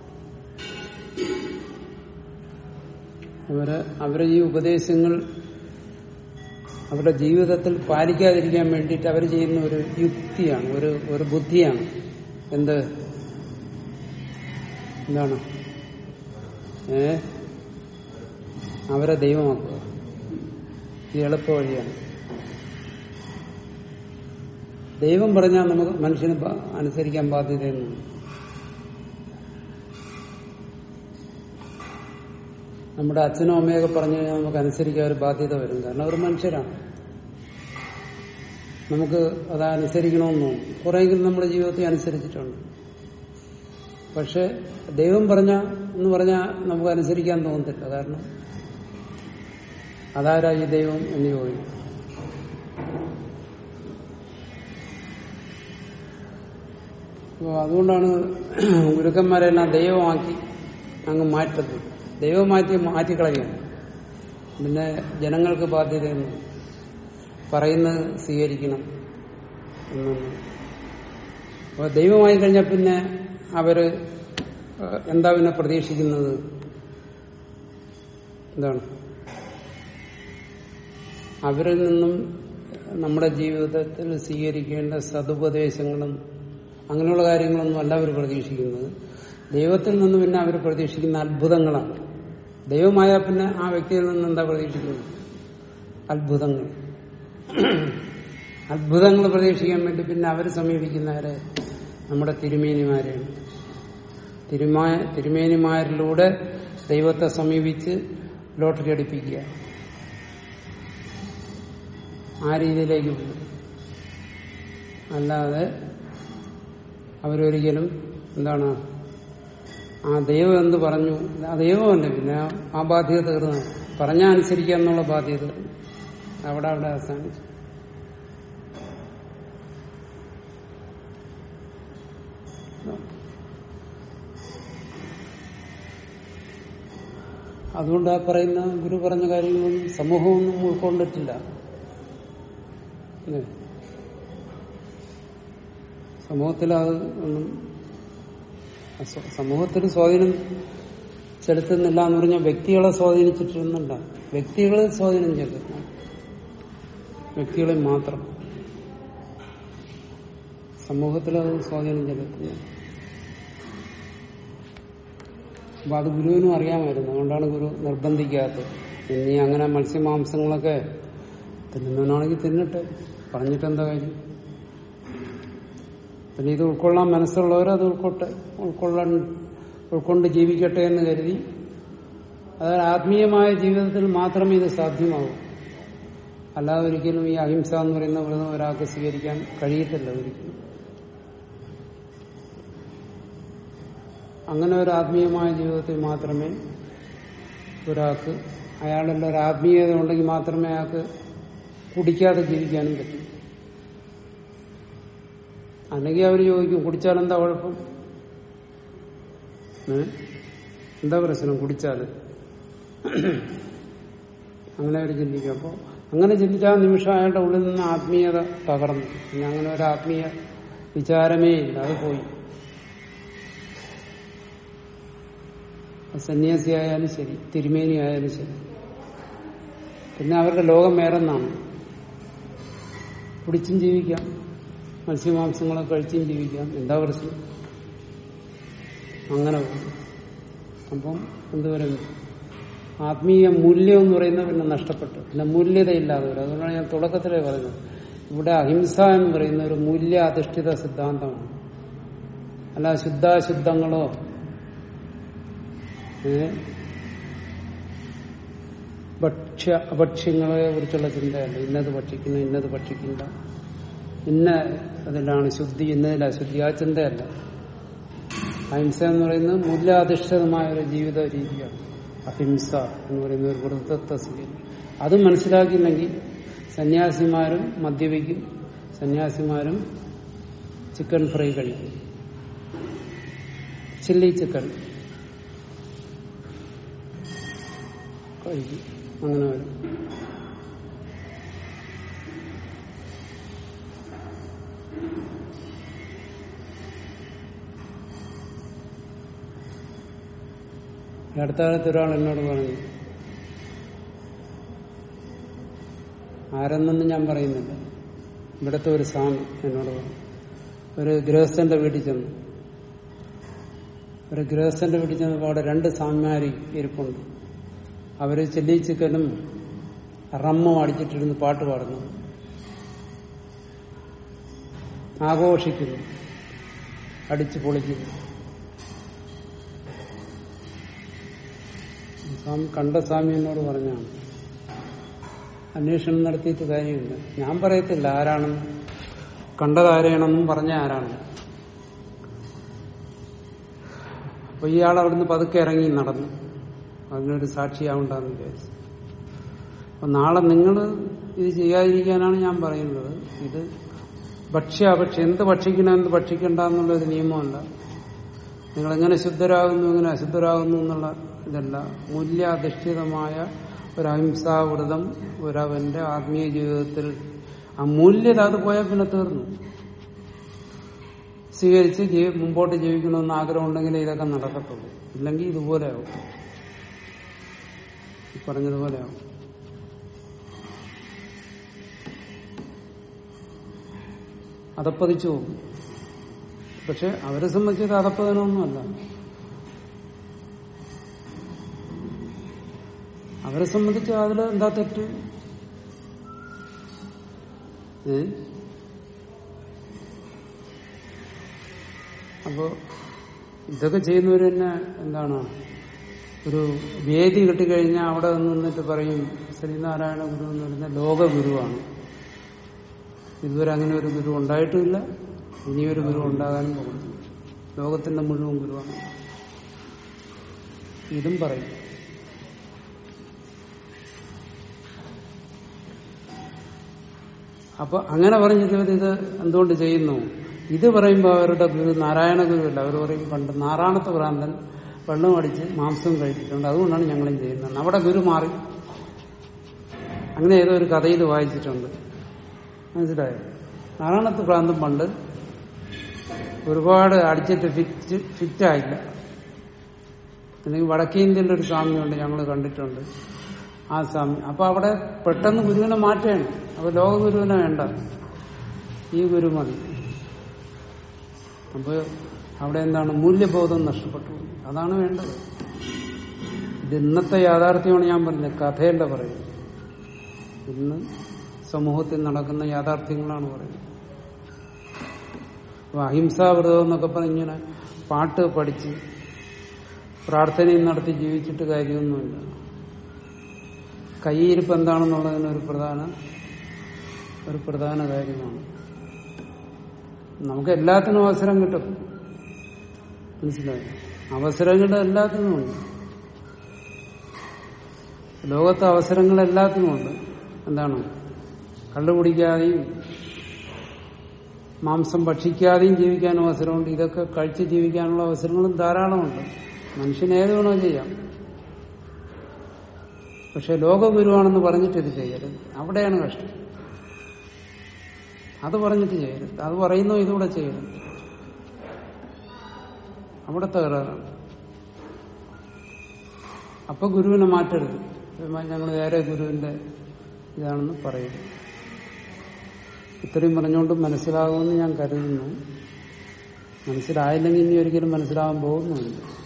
അവര് അവരെ ഈ ഉപദേശങ്ങൾ അവരുടെ ജീവിതത്തിൽ പാലിക്കാതിരിക്കാൻ വേണ്ടിയിട്ട് അവർ ചെയ്യുന്ന ഒരു യുക്തിയാണ് ഒരു ഒരു ബുദ്ധിയാണ് എന്ത് എന്താണ് ഏ അവരെ ദൈവമാക്കുക ഈ എളുപ്പ വഴിയാണ് ദൈവം പറഞ്ഞാൽ നമുക്ക് മനുഷ്യന് ബ- അനുസരിക്കാൻ ബാധ്യതയൊന്നും നമ്മുടെ അച്ഛനും അമ്മയൊക്കെ പറഞ്ഞു കഴിഞ്ഞാൽ നമുക്ക് അനുസരിക്കാൻ ഒരു ബാധ്യത വരും കാരണം അവർ മനുഷ്യരാണ് നമുക്ക് അത് അനുസരിക്കണമെന്നോ കുറെയെങ്കിലും നമ്മുടെ ജീവിതത്തെ അനുസരിച്ചിട്ടുണ്ട് പക്ഷെ ദൈവം പറഞ്ഞ എന്ന് പറഞ്ഞാൽ നമുക്ക് അനുസരിക്കാൻ തോന്നത്തില്ല കാരണം അതാരാ ഈ ദൈവം എന്ന് ചോദിക്കും അപ്പോ അതുകൊണ്ടാണ് ഗുരുക്കന്മാരെല്ലാം ദൈവമാക്കി അങ്ങ് മാറ്റുന്നത് ദൈവം മാറ്റി മാറ്റിക്കളയാണ് പിന്നെ ജനങ്ങൾക്ക് ബാധ്യതയൊന്നും പറയുന്നത് സ്വീകരിക്കണം എന്നൊന്നും അപ്പൊ ദൈവമായി കഴിഞ്ഞാൽ പിന്നെ അവര് ഏഹ്, എന്താ പിന്നെ പ്രതീക്ഷിക്കുന്നത് എന്താണ് അവരിൽ നിന്നും നമ്മുടെ ജീവിതത്തിൽ സ്വീകരിക്കേണ്ട സതുപദേശങ്ങളും അങ്ങനെയുള്ള കാര്യങ്ങളൊന്നും അല്ല അവർ പ്രതീക്ഷിക്കുന്നത് ദൈവത്തിൽ നിന്ന് പിന്നെ അവർ പ്രതീക്ഷിക്കുന്ന അത്ഭുതങ്ങളാണ് ദൈവമായാൽ പിന്നെ ആ വ്യക്തിയിൽ നിന്ന് എന്താ പ്രതീക്ഷിക്കുന്നത് അത്ഭുതങ്ങൾ അത്ഭുതങ്ങൾ പ്രതീക്ഷിക്കാൻ വേണ്ടി പിന്നെ അവർ സമീപിക്കുന്നവരെ നമ്മുടെ തിരുമേനിമാരെയാണ് തിരുമാ തിരുമേനിമാരിലൂടെ ദൈവത്തെ സമീപിച്ച് ലോട്ടറി അടിപ്പിക്കുക ആ രീതിയിലേക്ക് പോകും അല്ലാതെ അവരൊരിക്കലും എന്താണ് ആ ദൈവം എന്ത് പറഞ്ഞു ആ ദൈവമല്ല പിന്നെ ആ ബാധ്യത തീർന്നു പറഞ്ഞാൽ അനുസരിക്കുക എന്നുള്ള ബാധ്യത തീർന്നു. അവിടെ അവിടെ അവസാനിച്ചു അതുകൊണ്ട് ആ പറയുന്ന ഗുരു പറഞ്ഞ കാര്യങ്ങളൊന്നും സമൂഹമൊന്നും ഉൾക്കൊണ്ടിട്ടില്ല അല്ലേ? സമൂഹത്തിൽ അത് ഒന്നും അസ- സമൂഹത്തിൽ സ്വാധീനം ചെലുത്തുന്നില്ല എന്ന് പറഞ്ഞാൽ വ്യക്തികളെ സ്വാധീനിച്ചിട്ടൊന്നുമില്ല വ്യക്തികളെ സ്വാധീനം ചെലുത്തുന്നു വ്യക്തികളെ മാത്രം സമൂഹത്തിൽ അത് സ്വാധീനം ചെലുത്തുന്നു അപ്പൊ അത് ഗുരുവിനും അറിയാമായിരുന്നു അതുകൊണ്ടാണ് ഗുരു നിർബന്ധിക്കാത്തത് ഇനി അങ്ങനെ മത്സ്യമാംസങ്ങളൊക്കെ തിന്നുന്നവനാണെങ്കിൽ തിന്നട്ടെ പറഞ്ഞിട്ട് എന്താ കാര്യം പിന്നെ ഇത് ഉൾക്കൊള്ളാൻ മനസ്സുള്ളവർ അത് ഉൾക്കൊട്ടെ ഉൾക്കൊള്ളാൻ ഉൾക്കൊണ്ട് ജീവിക്കട്ടെ എന്ന് കരുതി അതായത് ആത്മീയമായ ജീവിതത്തിൽ മാത്രമേ ഇത് സാധ്യമാകൂ അല്ലാതെ ഒരിക്കലും ഈ അഹിംസ എന്ന് പറയുന്ന വ്രതം ഒരാൾക്ക് സ്വീകരിക്കാൻ കഴിയത്തില്ല ഒരിക്കലും അങ്ങനെ ഒരു ആത്മീയമായ ജീവിതത്തിൽ മാത്രമേ ഒരാൾക്ക് അയാളുടെ ഒരു ആത്മീയത ഉണ്ടെങ്കിൽ മാത്രമേ അയാൾക്ക് കുടിക്കാതെ ജീവിക്കാനും പറ്റൂ അല്ലെങ്കിൽ അവർ ചോദിക്കും കുടിച്ചാൽ എന്താ കുഴപ്പം ഏ? എന്താ പ്രശ്നം കുടിച്ചാല് അങ്ങനെ അവർ ചിന്തിക്കും അപ്പോൾ അങ്ങനെ ചിന്തിച്ച ആ നിമിഷം അയാളുടെ ഉള്ളിൽ നിന്ന് ആത്മീയത തകർന്നു പിന്നെ അങ്ങനെ ഒരു ആത്മീയ വിചാരമേ ഇല്ല അത് പോയി സന്യാസി ആയാലും ശരി തിരുമേനി ആയാലും ശരി പിന്നെ അവരുടെ ലോകം വേറെന്നാണ് കുടിച്ചും ജീവിക്കാം മത്സ്യമാംസങ്ങളെ കഴിച്ചും ജീവിക്കാം എന്താ പ്രശ്നം അങ്ങനെ പോകും അപ്പം എന്തുവരും ആത്മീയ മൂല്യം എന്ന് പറയുന്നത് പിന്നെ നഷ്ടപ്പെട്ടു പിന്നെ മൂല്യതയില്ലാതെ വരും അതുകൊണ്ടാണ് ഞാൻ തുടക്കത്തിലേ പറഞ്ഞത് ഇവിടെ അഹിംസ എന്ന് പറയുന്ന ഒരു മൂല്യ അധിഷ്ഠിത സിദ്ധാന്തമാണ് അല്ല ശുദ്ധാശുദ്ധങ്ങളോ ഏ, ഭക്ഷ്യ അഭക്ഷ്യങ്ങളെ കുറിച്ചുള്ള ചിന്തയല്ല ഇന്നത് ഭക്ഷിക്കുന്നു ഇന്നത് ഭക്ഷിക്കില്ല ഇന്ന അതിലാണ് ശുദ്ധി ഇന്നതില ശുദ്ധി ആ ചിന്തയല്ല അഹിംസ എന്ന് പറയുന്നത് മൂല്യാധിഷ്ഠിതമായ ഒരു ജീവിത രീതിയാണ് അഹിംസ എന്ന് പറയുന്ന ഒരു വൃത്തത്തെ സ്വീകരിക്കും അത് മനസ്സിലാക്കിയില്ലെങ്കിൽ സന്യാസിമാരും മദ്യപിക്കും സന്യാസിമാരും ചിക്കൻ ഫ്രൈ കഴിക്കും ചില്ലി ചിക്കൻ കഴിക്കും അങ്ങനെ വരും ഈ അടുത്ത കാലത്ത് ഒരാൾ എന്നോട് പറഞ്ഞു ആരെന്നൊന്നും ഞാൻ പറയുന്നില്ല ഇവിടുത്തെ ഒരു സ്വാമി എന്നോട് പറഞ്ഞു ഒരു ഗൃഹസ്ഥന്റെ വീട്ടിൽ ചെന്നു ഒരു ഗൃഹസ്ഥന്റെ വീട്ടിൽ ചെന്നപ്പോൾ അവിടെ രണ്ട് സ്വാമിമാര് ഇരിപ്പുണ്ട് അവര് ചെല്ലി ചിക്കനും റമ്മും അടിച്ചിട്ടിരുന്ന് പാട്ട് പാടുന്നു ആഘോഷിക്കുന്നു അടിച്ചു പൊളിക്കുന്നു സ്വാമി കണ്ട സ്വാമി എന്നോട് പറഞ്ഞാണ് അന്വേഷണം നടത്തിയിട്ട് കാര്യമില്ല ഞാൻ പറയത്തില്ല ആരാണെന്ന് കണ്ടതാരെയാണെന്നും പറഞ്ഞ ആരാണ് അപ്പൊ ഇയാൾ അവിടുന്ന് പതുക്കെ ഇറങ്ങി നടന്നു അതിനൊരു സാക്ഷിയാവണ്ടെന്ന് വിചാരിച്ചു അപ്പൊ നാളെ നിങ്ങൾ ഇത് ചെയ്യാതിരിക്കാനാണ് ഞാൻ പറയുന്നത് ഇത് ഭക്ഷ്യ ഭക്ഷ്യ എന്ത് ഭക്ഷിക്കണം എന്ത് ഭക്ഷിക്കണ്ട എന്നുള്ളൊരു നിയമമല്ല നിങ്ങൾ എങ്ങനെ ശുദ്ധരാകുന്നു എങ്ങനെ അശുദ്ധരാകുന്നു എന്നുള്ള ഇതല്ല മൂല്യാധിഷ്ഠിതമായ ഒരു അഹിംസാവ്രതം ഒരവന്റെ ആത്മീയ ജീവിതത്തിൽ ആ മൂല്യത അത് പോയാൽ പിന്നെ തീർന്നു സ്വീകരിച്ച് ജീ മുമ്പോട്ട് ജീവിക്കണമെന്ന് ആഗ്രഹം ഉണ്ടെങ്കിൽ ഇതൊക്കെ നടക്കത്തുള്ളൂ ഇല്ലെങ്കിൽ ഇതുപോലെ ആവും ഈ പറഞ്ഞതുപോലെ ആവും അതപ്പതിച്ചു പോകും പക്ഷെ അവരെ സംബന്ധിച്ചത് അതപ്പതനൊന്നുമല്ല അവരെ സംബന്ധിച്ച് അതിൽ എന്താ തെറ്റ് ഏ അപ്പോ ഇതൊക്കെ ചെയ്യുന്നവർ തന്നെ എന്താണ് ഒരു വേദി കിട്ടിക്കഴിഞ്ഞാൽ അവിടെ നിന്നിട്ട് പറയും ശ്രീനാരായണ ഗുരു എന്ന് പറയുന്ന ലോക ഗുരുവാണ് ഇതുവരെ അങ്ങനെ ഒരു ഗുരു ഉണ്ടായിട്ടുമില്ല ഇനിയൊരു ഗുരു ഉണ്ടാകാനും പോകുന്നു ലോകത്തിന്റെ മുഴുവൻ ഗുരുവാണ് ഇതും പറയും അപ്പൊ അങ്ങനെ പറഞ്ഞിട്ട് ഇവർ ഇത് എന്തുകൊണ്ട് ചെയ്യുന്നു ഇത് പറയുമ്പോൾ അവരുടെ ഗുരു നാരായണ ഗുരുവല്ല അവർ പറയും പണ്ട് നാറാണത്ത് ഭ്രാന്തൻ വെള്ളം അടിച്ച് മാംസം കഴിച്ചിട്ടുണ്ട് അതുകൊണ്ടാണ് ഞങ്ങളും ചെയ്യുന്നത് അവിടെ ഗുരു മാറി അങ്ങനെ ഏതോ ഒരു കഥയിൽ വായിച്ചിട്ടുണ്ട് മനസ്സിലായോ നാറാണത്ത് ഭ്രാന്തൻ പണ്ട് ഒരുപാട് അടിച്ചിട്ട് ഫിറ്റ് ഫിറ്റായില്ല അല്ലെങ്കിൽ വടക്കേ ഇന്ത്യയിലെ ഒരു സ്വാമിയുണ്ട് ഞങ്ങൾ കണ്ടിട്ടുണ്ട് ആ സ്വാമി അപ്പൊ അവിടെ പെട്ടെന്ന് ഗുരുവിനെ മാറ്റുകയാണ് അപ്പൊ ലോക ഗുരുവിനെ വേണ്ട ഈ ഗുരു മതി അപ്പൊ അവിടെ എന്താണ് മൂല്യബോധം നഷ്ടപ്പെട്ടു അതാണ് വേണ്ടത് ഇത് ഇന്നത്തെ യാഥാർത്ഥ്യമാണ് ഞാൻ പറഞ്ഞത് കഥയല്ല പറയുന്നത് ഇന്ന് സമൂഹത്തിൽ നടക്കുന്ന യാഥാർത്ഥ്യങ്ങളാണ് പറയുന്നത് അപ്പൊ അഹിംസാവ്രതം എന്നൊക്കെ പറഞ്ഞിങ്ങനെ പാട്ട് പഠിച്ച് പ്രാർത്ഥനയും നടത്തി ജീവിച്ചിട്ട് കാര്യമൊന്നുമില്ല കൈയിരിപ്പ് എന്താണെന്നുള്ളതിന് ഒരു പ്രധാന ഒരു പ്രധാന കാര്യമാണ് നമുക്ക് എല്ലാത്തിനും അവസരം കിട്ടും മനസ്സിലായി അവസരങ്ങൾ എല്ലാത്തിനും ഉണ്ട് ലോകത്തെ അവസരങ്ങൾ എല്ലാത്തിനും ഉണ്ട് എന്താണ് കള്ളു കുടിക്കാതെയും മാംസം ഭക്ഷിക്കാതെയും ജീവിക്കാൻ അവസരമുണ്ട് ഇതൊക്കെ കഴിച്ച് ജീവിക്കാനുള്ള അവസരങ്ങളും ധാരാളമുണ്ട് മനുഷ്യന് ഏത് വേണോ ചെയ്യാം പക്ഷെ ലോകഗുരുവാണെന്ന് പറഞ്ഞിട്ട് ഇത് ചെയ്യരുത് അവിടെയാണ് കഷ്ടം അത് പറഞ്ഞിട്ട് ചെയ്യരുത് അത് പറയുന്നോ ഇതുകൂടെ ചെയ്യരുത് അവിടെ തകരാറാണ് അപ്പൊ ഗുരുവിനെ മാറ്റരുത് ഞങ്ങൾ വേറെ ഗുരുവിന്റെ ഇതാണെന്ന് പറയുന്നു ഇത്രയും പറഞ്ഞുകൊണ്ട് മനസ്സിലാകുമെന്ന് ഞാൻ കരുതുന്നു മനസ്സിലായില്ലെങ്കിൽ ഇനി ഒരിക്കലും മനസ്സിലാകാൻ പോകുന്നുമില്ല